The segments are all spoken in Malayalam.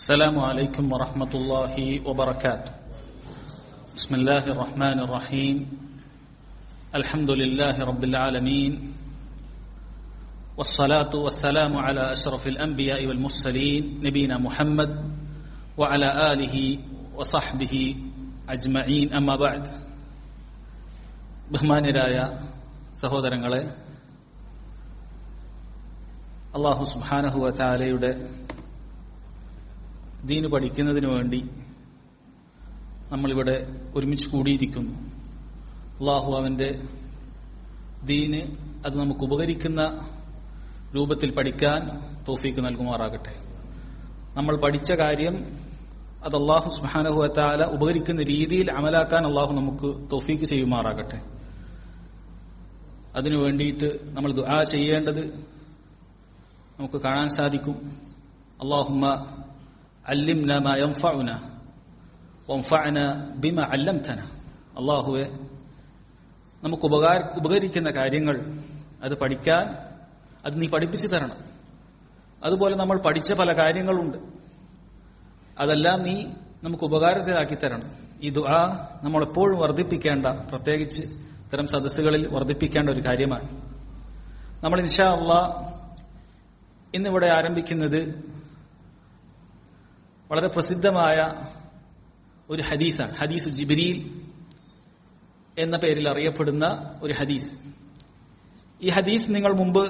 السلام عليكم ورحمة الله وبركاته بسم الله الرحمن الرحيم الحمد لله رب العالمين والصلاة والسلام على أشرف الأنبياء والمرسلين نبينا محمد وعلى آله وصحبه أجمعين أما بعد ബഹുമാനരായ സഹോദരങ്ങളെ അള്ളാഹു സുബാനഹുവ ചാലയുടെ ദീന് പഠിക്കുന്നതിന് വേണ്ടി നമ്മളിവിടെ ഒരുമിച്ച് കൂടിയിരിക്കുന്നു അള്ളാഹു അവന്റെ ദീന് അത് നമുക്ക് ഉപകരിക്കുന്ന രൂപത്തിൽ പഠിക്കാൻ തോഫീക്ക് നൽകുമാറാകട്ടെ നമ്മൾ പഠിച്ച കാര്യം അത് അള്ളാഹു സുബാനഹുവത്താല ഉപകരിക്കുന്ന രീതിയിൽ അമലാക്കാൻ അള്ളാഹു നമുക്ക് തോഫീക്ക് ചെയ്യുമാറാകട്ടെ അതിനു വേണ്ടിയിട്ട് നമ്മൾ ദുആ ചെയ്യേണ്ടത് നമുക്ക് കാണാൻ സാധിക്കും അള്ളാഹുമ്മ അല്ലിംന മാ യൻഫഉന വൻഫഅന ബിമ അല്ലംതന അള്ളാഹുവെ നമുക്ക് ഉപകാര ഉപകരിക്കുന്ന കാര്യങ്ങൾ അത് പഠിക്കാൻ അത് നീ പഠിപ്പിച്ചു തരണം അതുപോലെ നമ്മൾ പഠിച്ച പല കാര്യങ്ങളുണ്ട് അതെല്ലാം നീ നമുക്ക് ഉപകാരത്തിലാക്കി തരണം ഈ ദുആ നമ്മൾ എപ്പോഴും വർദ്ധിപ്പിക്കേണ്ട പ്രത്യേകിച്ച് ഇത്തരം സദസ്സുകളിൽ വർദ്ധിപ്പിക്കേണ്ട ഒരു കാര്യമാണ് നമ്മൾ ഇൻഷാ അള്ളാ ഇന്നിവിടെ ആരംഭിക്കുന്നത് വളരെ പ്രസിദ്ധമായ ഒരു ഹദീസാണ് ഹദീസ് ജിബിരിൽ എന്ന പേരിൽ അറിയപ്പെടുന്ന ഒരു ഹദീസ് ഈ ഹദീസ് നിങ്ങൾ മുമ്പ്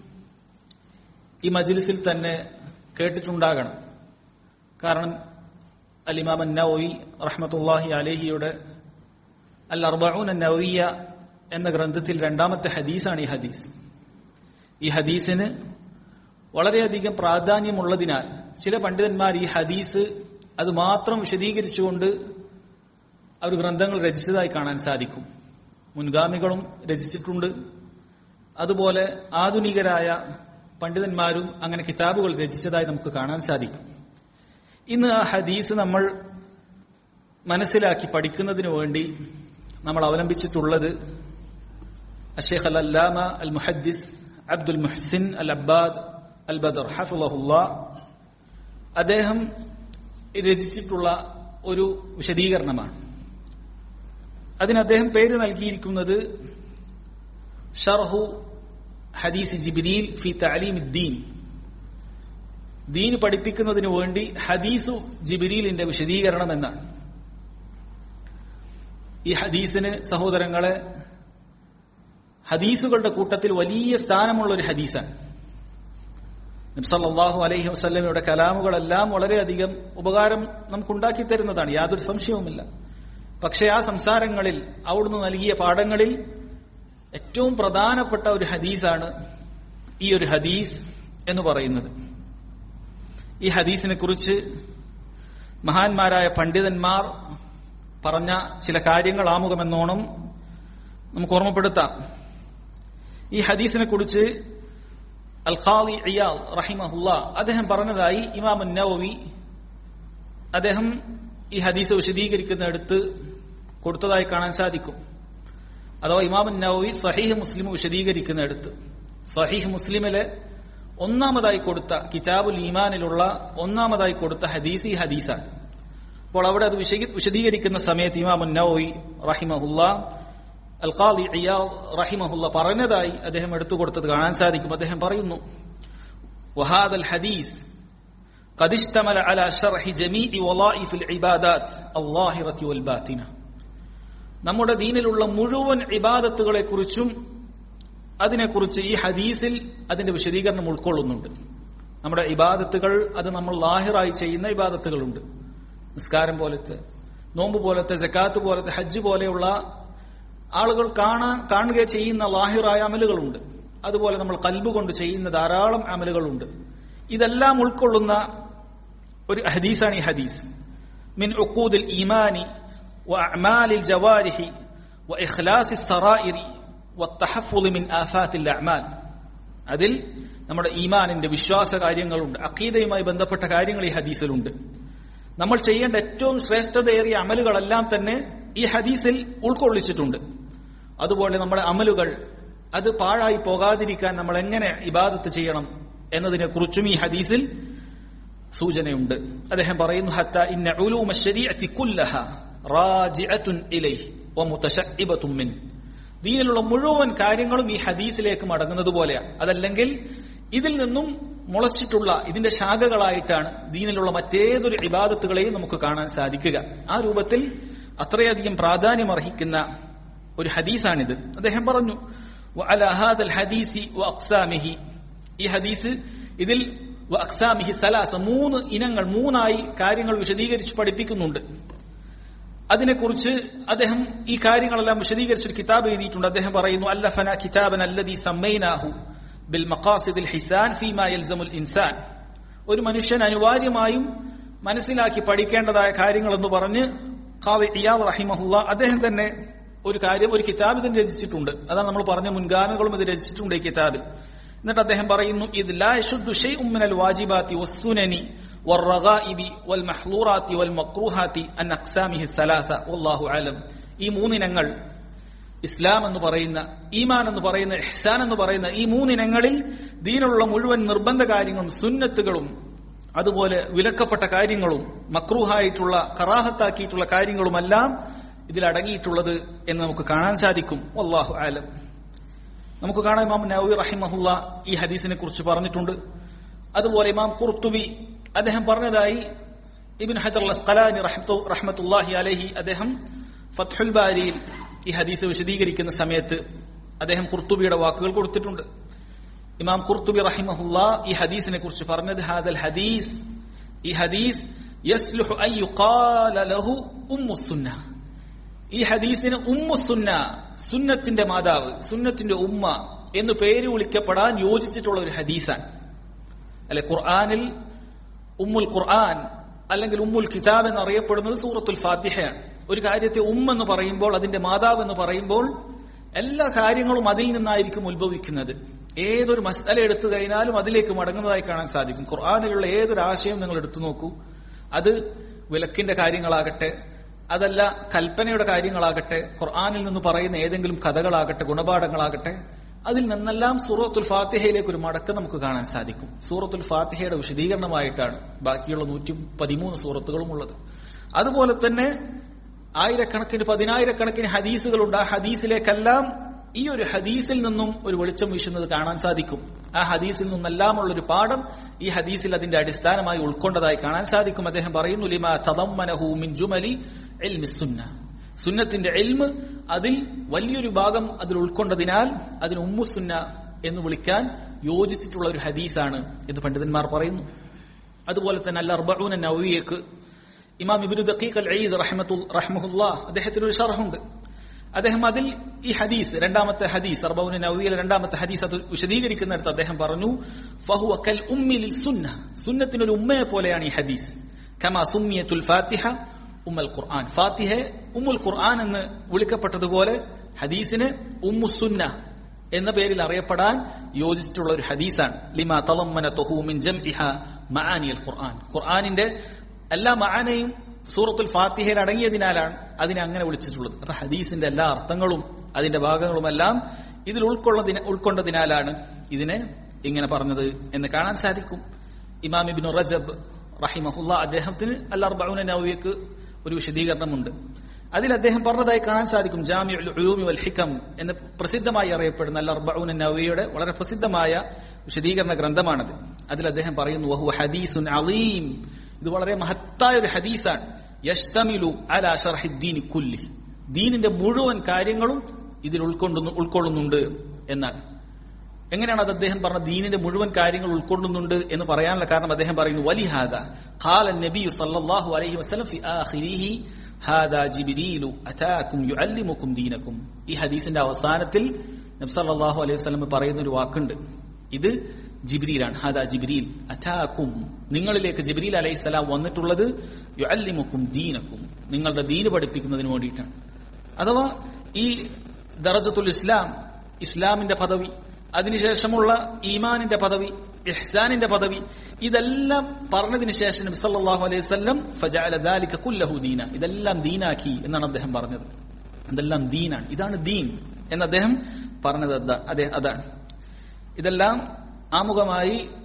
ഈ മജ്ലിസിൽ തന്നെ കേട്ടിട്ടുണ്ടാകണം കാരണം അലിമാം നവവി റഹ്മത്തുല്ലാഹി അലേഹിയുടെ അൽ അർബഊൻ നവവിയ എന്ന ഗ്രന്ഥത്തിൽ രണ്ടാമത്തെ ഹദീസാണ് ഈ ഹദീസ് ഈ ഹദീസിന് വളരെയധികം പ്രാധാന്യമുള്ളതിനാൽ ചില പണ്ഡിതന്മാർ ഈ ഹദീസ് അത് മാത്രം വിശദീകരിച്ചുകൊണ്ട് അവർ ഗ്രന്ഥങ്ങൾ രചിച്ചതായി കാണാൻ സാധിക്കും മുൻഗാമികളും രചിച്ചിട്ടുണ്ട് അതുപോലെ ആധുനികരായ പണ്ഡിതന്മാരും അങ്ങനെ കിതാബുകൾ രചിച്ചതായി നമുക്ക് കാണാൻ സാധിക്കും ഇന്ന് ആ ഹദീസ് നമ്മൾ മനസ്സിലാക്കി പഠിക്കുന്നതിന് വേണ്ടി നമ്മൾ അവലംബിച്ചിട്ടുള്ളത് അഷേഖ് അൽ അല്ലാമ അൽ മുഹദ്ദിസ് അബ്ദുൽ മുഹ്സിൻ അൽ അബ്ബാദ് അൽ ബദർ ഹഫുലഹുല്ല അദ്ദേഹം രചിച്ചിട്ടുള്ള ഒരു വിശദീകരണമാണ് അതിന് അദ്ദേഹം പേര് നൽകിയിരിക്കുന്നത് ഷർഹു ഹദീസ് ജിബിരിൽ ഫി തലീം ദീൻ ദീൻ പഠിപ്പിക്കുന്നതിന് വേണ്ടി ഹദീസു ജിബിരിലിന്റെ വിശദീകരണം എന്നാണ് ഈ ഹദീസിന് സഹോദരങ്ങളെ ഹദീസുകളുടെ കൂട്ടത്തിൽ വലിയ സ്ഥാനമുള്ള ഒരു ഹദീസാണ് നബ്സല്ലാഹു അലൈഹി വസ്ലമയുടെ കലാമുകളെല്ലാം വളരെയധികം ഉപകാരം നമുക്കുണ്ടാക്കി തരുന്നതാണ് യാതൊരു സംശയവുമില്ല പക്ഷേ ആ സംസാരങ്ങളിൽ അവിടുന്ന് നൽകിയ പാഠങ്ങളിൽ ഏറ്റവും പ്രധാനപ്പെട്ട ഒരു ഹദീസാണ് ഈ ഒരു ഹദീസ് എന്ന് പറയുന്നത് ഈ ഹദീസിനെ കുറിച്ച് മഹാന്മാരായ പണ്ഡിതന്മാർ പറഞ്ഞ ചില കാര്യങ്ങൾ ആമുഖമെന്നോണം നമുക്ക് ഓർമ്മപ്പെടുത്താം ഈ ഹദീസിനെ കുറിച്ച് അൽ ഖാദി ഇയാൽ റഹിമഹുല്ല അദ്ദേഹം പറഞ്ഞതായി ഇമാം നവവി അദ്ദേഹം ഈ ഹദീസ് വിശദീകരിക്കുന്നിടത്ത് കൊടുത്തതായി കാണാൻ സാധിക്കും അഥവാ ഇമാം നവവി സഹീഹ് മുസ്ലിം വിശദീകരിക്കുന്നിടത്ത് സഹീഹ് മുസ്ലിമിലെ ഒന്നാമതായി കൊടുത്ത കിതാബുൽ ഈമാനിലുള്ള ഒന്നാമതായി കൊടുത്ത ഹദീസ് ഈ ഹദീസാണ് അപ്പോൾ അവിടെ അത് വിശദീകരിക്കുന്ന സമയത്ത് ഇമാം നവവി റഹിമഹുല്ല അൽ ഖാദി ഇയാൽ റഹിമഹുല്ല പറഞ്ഞതായി അദ്ദേഹം എടുത്തു കൊടുത്തത് കാണാൻ സാധിക്കും അദ്ദേഹം പറയുന്നു വഹാദൽ ഹദീസ് قد اشتمل على شرح جميع وظائف العبادات الظاهرة والباطنة നമ്മുടെ ദീനിലുള്ള മുഴുവൻ ഇബാദത്തുകളെ കുറിച്ചും അതിനെക്കുറിച്ച് ഈ ഹദീസിൽ അതിന്റെ വിശദീകരണം ഉൾക്കൊള്ളുന്നുണ്ട് നമ്മുടെ ഇബാദത്തുകൾ അത് നമ്മൾ ലാഹിറായി ചെയ്യുന്ന ഇബാദത്തുകളുണ്ട് നിസ്കാരം പോലത്തെ നോമ്പ് പോലത്തെ ജക്കാത്ത് പോലത്തെ ഹജ്ജ് പോലെയുള്ള ആളുകൾ കാണാൻ കാണുക ചെയ്യുന്ന ലാഹിറായ അമലുകളുണ്ട് അതുപോലെ നമ്മൾ കൽബ് കൊണ്ട് ചെയ്യുന്ന ധാരാളം അമലുകളുണ്ട് ഇതെല്ലാം ഉൾക്കൊള്ളുന്ന ഒരു ഹദീസാണ് ഈ ഹദീസ് മിൻ ഉക്കൂദിൽ ഈമാനി وأعمال الجوارح وإخلاص السرائر والتحفظ من آفات الأعمال അതിൽ നമ്മുടെ ഈമാനിന്റെ വിശ്വാസ കാര്യങ്ങളുണ്ട് അക്കീതയുമായി ബന്ധപ്പെട്ട കാര്യങ്ങൾ ഈ ഹദീസിലുണ്ട് നമ്മൾ ചെയ്യേണ്ട ഏറ്റവും ശ്രേഷ്ഠതയേറിയ അമലുകളെല്ലാം തന്നെ ഈ ഹദീസിൽ ഉൾക്കൊള്ളിച്ചിട്ടുണ്ട് അതുപോലെ നമ്മുടെ അമലുകൾ അത് പാഴായി പോകാതിരിക്കാൻ നമ്മൾ എങ്ങനെ ഇബാദത്ത് ചെയ്യണം എന്നതിനെ കുറിച്ചും ഈ ഹദീസിൽ സൂചനയുണ്ട് അദ്ദേഹം പറയുന്നു ഹത്ത ഇന്ന ഉലൂമ ശരീഅത്തി കുല്ലഹ റാജിഅത്തുൻ ഇലൈഹി വമുതശഇബത്തുൻ മിൻ ദീനിലുള്ള മുഴുവൻ കാര്യങ്ങളും ഈ ഹദീസിലേക്ക് മടങ്ങുന്നത് പോലെയാണ് അതല്ലെങ്കിൽ ഇതിൽ നിന്നും മുളച്ചിട്ടുള്ള ഇതിന്റെ ശാഖകളായിട്ടാണ് ദീനിലുള്ള മറ്റേതൊരു ഇബാദത്തുകളെയും നമുക്ക് കാണാൻ സാധിക്കുക ആ രൂപത്തിൽ അത്രയധികം പ്രാധാന്യം അർഹിക്കുന്ന ഒരു ഹദീസാണിത് അദ്ദേഹം പറഞ്ഞു وعلى هذا الحديث وأقسامه ഈ ഹദീസ് ഇതിൽ അക്സാമിഹി സലാസ മൂന്ന് ഇനങ്ങൾ മൂന്നായി കാര്യങ്ങൾ വിശദീകരിച്ച് പഠിപ്പിക്കുന്നുണ്ട് അതിനെക്കുറിച്ച് അദ്ദേഹം ഈ കാര്യങ്ങളെല്ലാം വിശദീകരിച്ചൊരു കിതാബ് എഴുതിയിട്ടുണ്ട് അദ്ദേഹം പറയുന്നു അല്ലഫന കിതാബൻ അല്ലദി സമ്മൈനാഹു ബിൽ മഖാസിദിൽ ഹിസാൻ ഫീമാ യൽസമുൽ ഇൻസാൻ ഒരു മനുഷ്യൻ അനിവാര്യമായും മനസ്സിലാക്കി പഠിക്കേണ്ടതായ കാര്യങ്ങൾ എന്ന് പറഞ്ഞ് ഖാദി ഇയാദ് റഹിമഹുല്ല അദ്ദേഹം തന്നെ ഒരു കാര്യം ഒരു കിതാബ് തന്നെ രചിച്ചിട്ടുണ്ട് അതാണ് നമ്മൾ പറഞ്ഞ മുൻഗാമികളും ഇത് രചിച്ചിട്ടുണ്ട് ഈ കിതാബിൽ എന്നിട്ട് അദ്ദേഹം പറയുന്നു ഇത് ലാ യശുദ്ദു ഷൈഉം മിനൽ വാജിബാത്തി വസ്സുനനി والرغائب والمحظورات والمكروهات عن أقسامه الثلاثة والله أعلم ഈ മൂന്നിനങ്ങൾ ഇസ്ലാം എന്ന് പറയുന്ന ഈമാൻ എന്ന് പറയുന്ന ഇഹ്സാൻ എന്ന് പറയുന്ന ഈ മൂന്നിനങ്ങളിൽ ദീനുള്ള മുഴുവൻ നിർബന്ധ കാര്യങ്ങളും സുന്നത്തുകളും അതുപോലെ വിലക്കപ്പെട്ട കാര്യങ്ങളും മക്രൂഹായിട്ടുള്ള കറാഹത്താക്കിയിട്ടുള്ള കാര്യങ്ങളുമെല്ലാം ഇതിൽ അടങ്ങിയിട്ടുള്ളത് എന്ന് നമുക്ക് കാണാൻ സാധിക്കും വല്ലാഹു ആലം നമുക്ക് കാണാം ഇമാം നവി റഹിമഹുല്ല ഈ ഹദീസിനെ കുറിച്ച് പറഞ്ഞിട്ടുണ്ട് അതുപോലെ ഇമാം കുർത്തുബി അദ്ദേഹം പറഞ്ഞതായി ഇബിൻ ഹജർ അസ്കലാനി റഹ്മത്തുല്ലാഹി അലഹി അദ്ദേഹം ഫത്ഹുൽ ബാരിയിൽ ഈ ഹദീസ് വിശദീകരിക്കുന്ന സമയത്ത് അദ്ദേഹം കുർത്തുബിയുടെ വാക്കുകൾ കൊടുത്തിട്ടുണ്ട് ഇമാം കുർത്തുബി റഹിമഹുല്ല ഈ ഹദീസിനെ കുറിച്ച് പറഞ്ഞത് ഹാദൽ ഹദീസ് ഈ ഹദീസ് യസ്ലുഹു അൻ യുഖാല ലഹു ഉമ്മു സുന്ന ഈ ഹദീസിന് ഉമ്മു സുന്ന സുന്നത്തിന്റെ മാതാവ് സുന്നത്തിന്റെ ഉമ്മ എന്ന് പേര് വിളിക്കപ്പെടാൻ യോജിച്ചിട്ടുള്ള ഒരു ഹദീസാണ് അല്ലെ ഖുർആാനിൽ ഉമ്മുൽ ഖുർആൻ അല്ലെങ്കിൽ ഉമ്മുൽ കിതാബ് എന്നറിയപ്പെടുന്നത് സൂറത്തുൽ ഫാത്തിഹയാണ് ഒരു കാര്യത്തെ ഉമ്മ എന്ന് പറയുമ്പോൾ അതിന്റെ മാതാവ് എന്ന് പറയുമ്പോൾ എല്ലാ കാര്യങ്ങളും അതിൽ നിന്നായിരിക്കും ഉത്ഭവിക്കുന്നത് ഏതൊരു മസല എടുത്തു കഴിഞ്ഞാലും അതിലേക്ക് മടങ്ങുന്നതായി കാണാൻ സാധിക്കും ഖുർആാനിലുള്ള ഏതൊരു ആശയം നിങ്ങൾ എടുത്തു നോക്കൂ അത് വിലക്കിന്റെ കാര്യങ്ങളാകട്ടെ അതല്ല കൽപ്പനയുടെ കാര്യങ്ങളാകട്ടെ ഖുർആാനിൽ നിന്ന് പറയുന്ന ഏതെങ്കിലും കഥകളാകട്ടെ ഗുണപാഠങ്ങളാകട്ടെ അതിൽ നിന്നെല്ലാം സൂറത്തുൽ ഫാത്തിഹയിലേക്ക് ഒരു മടക്കം നമുക്ക് കാണാൻ സാധിക്കും സൂറത്തുൽ ഫാത്തിഹയുടെ വിശദീകരണമായിട്ടാണ് ബാക്കിയുള്ള നൂറ്റി പതിമൂന്ന് സൂറത്തുകളും ഉള്ളത് അതുപോലെ തന്നെ ആയിരക്കണക്കിന് പതിനായിരക്കണക്കിന് ഹദീസുകളുണ്ട് ആ ഹദീസിലേക്കെല്ലാം ഈ ഒരു ഹദീസിൽ നിന്നും ഒരു വെളിച്ചം വീശുന്നത് കാണാൻ സാധിക്കും ആ ഹദീസിൽ നിന്നെല്ലാമുള്ള ഒരു പാഠം ഈ ഹദീസിൽ അതിന്റെ അടിസ്ഥാനമായി ഉൾക്കൊണ്ടതായി കാണാൻ സാധിക്കും അദ്ദേഹം പറയുന്നു ലിമാ തദമ്മനഹു മിൻ ജുമലി സുന്ന സുന്നത്തിന്റെ എൽമ് അതിൽ വലിയൊരു ഭാഗം അതിൽ ഉൾക്കൊണ്ടതിനാൽ അതിന് ഉമ്മുസുന്ന എന്ന് വിളിക്കാൻ യോജിച്ചിട്ടുള്ള ഒരു ഹദീസാണ് എന്ന് പണ്ഡിതന്മാർ പറയുന്നു അതുപോലെ തന്നെ അല്ല അർബൂന നവിയക്ക് ഇമാം ഇബിനു ദഖീഖ് അൽ ഈദ് റഹ്മഹുല്ല അദ്ദേഹത്തിന് ഒരു ഷർഹുണ്ട് അദ്ദേഹം അതിൽ ഈ ഹദീസ് രണ്ടാമത്തെ ഹദീസ് അർബൌന നവിയിലെ രണ്ടാമത്തെ ഹദീസ് അത് വിശദീകരിക്കുന്നിടത്ത് അദ്ദേഹം പറഞ്ഞു ഫഹു അക്കൽ ഉമ്മിൽ സുന്ന സുന്നത്തിനൊരു ഉമ്മയെ പോലെയാണ് ഈ ഹദീസ് കമാ സുമ്മിയത്തുൽ ഫാത്തിഹ ഉമ്മൽ ഖുർആൻ ഫാത്തിഹെ ഉമ്മുൽ ഖുർആൻ എന്ന് വിളിക്കപ്പെട്ടതുപോലെ ഹദീസിന് ഉമ്മുസുന്ന എന്ന പേരിൽ അറിയപ്പെടാൻ യോജിച്ചിട്ടുള്ള ഒരു ഹദീസാണ് ലിമാ തളമ്മന മിൻ ജംഇഹ മആനിയൽ ഖുർആൻ ഖുർആനിന്റെ എല്ലാ മആനയും സൂറത്തുൽ ഫാത്തിഹയിൽ അടങ്ങിയതിനാലാണ് അതിനെ അങ്ങനെ വിളിച്ചിട്ടുള്ളത് അപ്പൊ ഹദീസിന്റെ എല്ലാ അർത്ഥങ്ങളും അതിന്റെ ഭാഗങ്ങളുമെല്ലാം ഇതിൽ ഉൾക്കൊള്ളതിന ഉൾക്കൊണ്ടതിനാലാണ് ഇതിനെ ഇങ്ങനെ പറഞ്ഞത് എന്ന് കാണാൻ സാധിക്കും ഇമാം ഇബിൻ റജബ് റഹിമഹുല്ല അദ്ദേഹത്തിന് അൽ അർബഊന നവവിയക്ക് ഒരു വിശദീകരണമുണ്ട് അതിൽ അദ്ദേഹം പറഞ്ഞതായി കാണാൻ സാധിക്കും ജാമി ഉലൂമി വൽ ഹിക്കം എന്ന് പ്രസിദ്ധമായി അറിയപ്പെടുന്ന അൽ അർബഊന നവവിയുടെ വളരെ പ്രസിദ്ധമായ വിശദീകരണ ഗ്രന്ഥമാണത് അതിൽ അദ്ദേഹം പറയുന്നു വഹു ഹദീസുൻ അലീം ഇത് വളരെ മഹത്തായ ഒരു ഹദീസാണ് യഷ്തമിലു അല ഷർഹിദ്ദീൻ കുല്ലി ദീനിന്റെ മുഴുവൻ കാര്യങ്ങളും ഇതിൽ ഉൾക്കൊണ്ടുന്നു ഉൾക്കൊള്ളുന്നുണ്ട് എന്നാണ് എങ്ങനെയാണ് അത് അദ്ദേഹം പറഞ്ഞ ദീനിന്റെ മുഴുവൻ കാര്യങ്ങൾ ഉൾക്കൊള്ളുന്നുണ്ട് എന്ന് പറയാനുള്ള കാരണം അദ്ദേഹം പറയുന്നു വലിഹാദ ഖാല നബി സല്ലല്ലാഹു അലൈഹി വസല്ലം ഫി ആഖിരിഹി ഹാദാ ജിബ്രീലു അതാകും യുഅല്ലിമുക്കും ദീനക്കും ഈ ഹദീസിന്റെ അവസാനത്തിൽ നബി സല്ലല്ലാഹു അലൈഹി വസല്ലം പറയുന്ന ഒരു വാക്കുണ്ട് ഇത് ജിബ്രീലാണ് ഹാദാ ജിബ്രീൽ അതാക്കും നിങ്ങളിലേക്ക് ജിബ്രീൽ അലൈഹിസ്സലാം വന്നിട്ടുള്ളത് യുഅല്ലിമുക്കും ദീനക്കും നിങ്ങളുടെ ദീന് പഠിപ്പിക്കുന്നതിന് വേണ്ടിയിട്ടാണ് അഥവാ ഈ ദറജത്തുൽ ഇസ്ലാം ഇസ്ലാമിന്റെ പദവി അതിനുശേഷമുള്ള ഈമാനിന്റെ പദവി ഇഹ്സാനിന്റെ പദവി ഇതെല്ലാം പറഞ്ഞതിന് ശേഷം നബി സല്ലല്ലാഹു അലൈഹി വസല്ലം ഫജഅല ദാലിക കുല്ലഹു ദീന ഇതെല്ലാം ദീനാക്കി എന്നാണ് അദ്ദേഹം പറഞ്ഞത് ഇതെല്ലാം ദീനാണ് ഇതാണ് ദീൻ എന്ന് അദ്ദേഹം പറഞ്ഞത് അതാണ് അതാണ് ഇതെല്ലാം ആമുഖമായി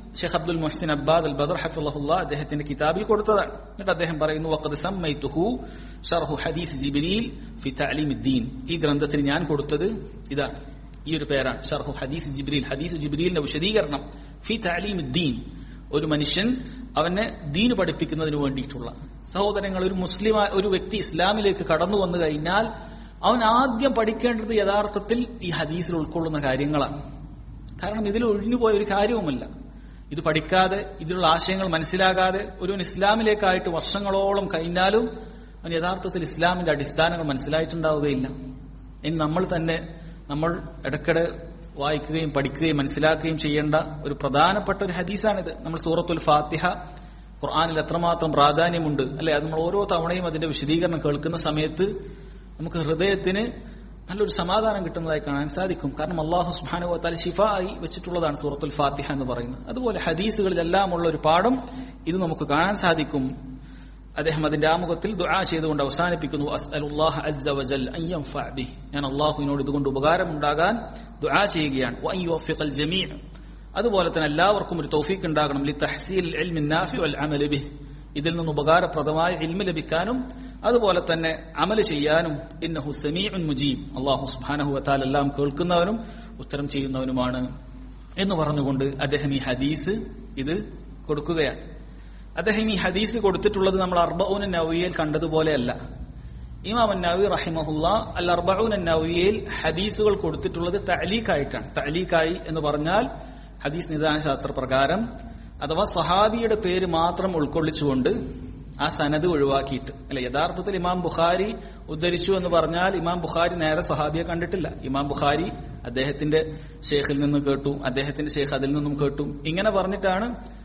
ഷെയ്ഖ് അബ്ദുൽ മുഹ്സിൻ അബ്ബാദ് അൽ ബദർ ഹഫിള്ള അദ്ദേഹത്തിന്റെ കിതാബിൽ കൊടുത്തതാണ് എന്നിട്ട് അദ്ദേഹം പറയുന്നു വഖദ് സമ്മൈതുഹു ഷർഹു ഹദീസ് ജിബ്രീൽ ഫി തഅലീം ദീൻ ഈ ഗ്രന്ഥത്തിന് ഞാൻ കൊടുത്തത് ഇതാണ് ഈ ഒരു പേരാണ് ഷർഹു ഹദീസ് ജിബ്രീൽ ഹദീസ് ജിബ്രീലിന്റെ വിശദീകരണം ഫി തഅലീം ദീൻ ഒരു മനുഷ്യൻ അവനെ ദീന് പഠിപ്പിക്കുന്നതിന് വേണ്ടിയിട്ടുള്ള സഹോദരങ്ങൾ ഒരു മുസ്ലിം ഒരു വ്യക്തി ഇസ്ലാമിലേക്ക് കടന്നു വന്നു കഴിഞ്ഞാൽ അവൻ ആദ്യം പഠിക്കേണ്ടത് യഥാർത്ഥത്തിൽ ഈ ഹദീസിൽ ഉൾക്കൊള്ളുന്ന കാര്യങ്ങളാണ് കാരണം ഇതിൽ ഒഴിഞ്ഞുപോയ ഒരു കാര്യവുമല്ല ഇത് പഠിക്കാതെ ഇതിലുള്ള ആശയങ്ങൾ മനസ്സിലാകാതെ ഒരു ഇസ്ലാമിലേക്കായിട്ട് വർഷങ്ങളോളം കഴിഞ്ഞാലും അവൻ യഥാർത്ഥത്തിൽ ഇസ്ലാമിന്റെ അടിസ്ഥാനങ്ങൾ മനസ്സിലായിട്ടുണ്ടാവുകയില്ല ഇനി നമ്മൾ തന്നെ നമ്മൾ ഇടയ്ക്കിടെ വായിക്കുകയും പഠിക്കുകയും മനസ്സിലാക്കുകയും ചെയ്യേണ്ട ഒരു പ്രധാനപ്പെട്ട ഒരു ഹദീസാണിത് നമ്മൾ സൂറത്തുൽ ഫാത്തിഹ ഖുർആാനിൽ എത്രമാത്രം പ്രാധാന്യമുണ്ട് അല്ലെ അത് നമ്മൾ ഓരോ തവണയും അതിന്റെ വിശദീകരണം കേൾക്കുന്ന സമയത്ത് നമുക്ക് ഹൃദയത്തിന് നല്ലൊരു സമാധാനം കിട്ടുന്നതായി കാണാൻ സാധിക്കും കാരണം അള്ളാഹു സുബാനുവത്താൽ ഷിഫ ആയി വെച്ചിട്ടുള്ളതാണ് സൂറത്തുൽ ഫാത്തിഹ എന്ന് പറയുന്നത് അതുപോലെ ഹദീസുകളിലെല്ലാം ഉള്ള ഒരു പാഠം ഇത് നമുക്ക് കാണാൻ സാധിക്കും അദ്ദേഹം അതിന്റെ ആമുഖത്തിൽ ദുആ ചെയ്തുകൊണ്ട് അവസാനിപ്പിക്കുന്നു അസ്അലുല്ലാഹ അസ്സ വജൽ അൻ യൻഫഅ ബിഹി ഞാൻ അള്ളാഹുവിനോട് ഇതുകൊണ്ട് ഉപകാരമുണ്ടാകാൻ ദുആ ചെയ്യുകയാണ് വ അൻ യുവഫിഖൽ ജമീഅ അതുപോലെ തന്നെ എല്ലാവർക്കും ഒരു തൗഫീഖ് ഉണ്ടാകണം ലി തഹ്സീൽ ഇൽമി നാഫി വൽ അമല ബിഹി ഇതിൽ നിന്ന് ഉപകാരപ്രദമായ ഇൽമ ലഭിക്കാനും അതുപോലെ തന്നെ അമല് ചെയ്യാനും ഇന്നഹു സമീഉൻ മുജീബ് അള്ളാഹു സുബ്ഹാനഹു വതആല എല്ലാം കേൾക്കുന്നവനും ഉത്തരം ചെയ്യുന്നവനുമാണ് എന്ന് പറഞ്ഞുകൊണ്ട് അദ്ദേഹം ഈ ഹദീസ് ഇത് കൊടുക്കുകയാണ് അദ്ദേഹം ഈ ഹദീസ് കൊടുത്തിട്ടുള്ളത് നമ്മൾ അർബഊൻ നവിയയിൽ കണ്ടതുപോലെയല്ല ഇമാം നവി റഹിമഹുല്ല അൽ അർബഊൻ നവിയയിൽ ഹദീസുകൾ കൊടുത്തിട്ടുള്ളത് തഅലീഖായിട്ടാണ് തഅലീഖായി എന്ന് പറഞ്ഞാൽ ഹദീസ് നിദാന ശാസ്ത്ര പ്രകാരം അഥവാ സഹാബിയുടെ പേര് മാത്രം ഉൾക്കൊള്ളിച്ചുകൊണ്ട് ആ സനത് ഒഴിവാക്കിയിട്ട് അല്ലെ യഥാർത്ഥത്തിൽ ഇമാം ബുഖാരി ഉദ്ധരിച്ചു എന്ന് പറഞ്ഞാൽ ഇമാം ബുഖാരി നേരെ സഹാബിയെ കണ്ടിട്ടില്ല ഇമാം ബുഖാരി അദ്ദേഹത്തിന്റെ ഷേഖിൽ നിന്ന് കേട്ടു അദ്ദേഹത്തിന്റെ ഷേഖ് അതിൽ നിന്നും കേട്ടു ഇങ്ങനെ പറഞ്ഞിട്ടാണ്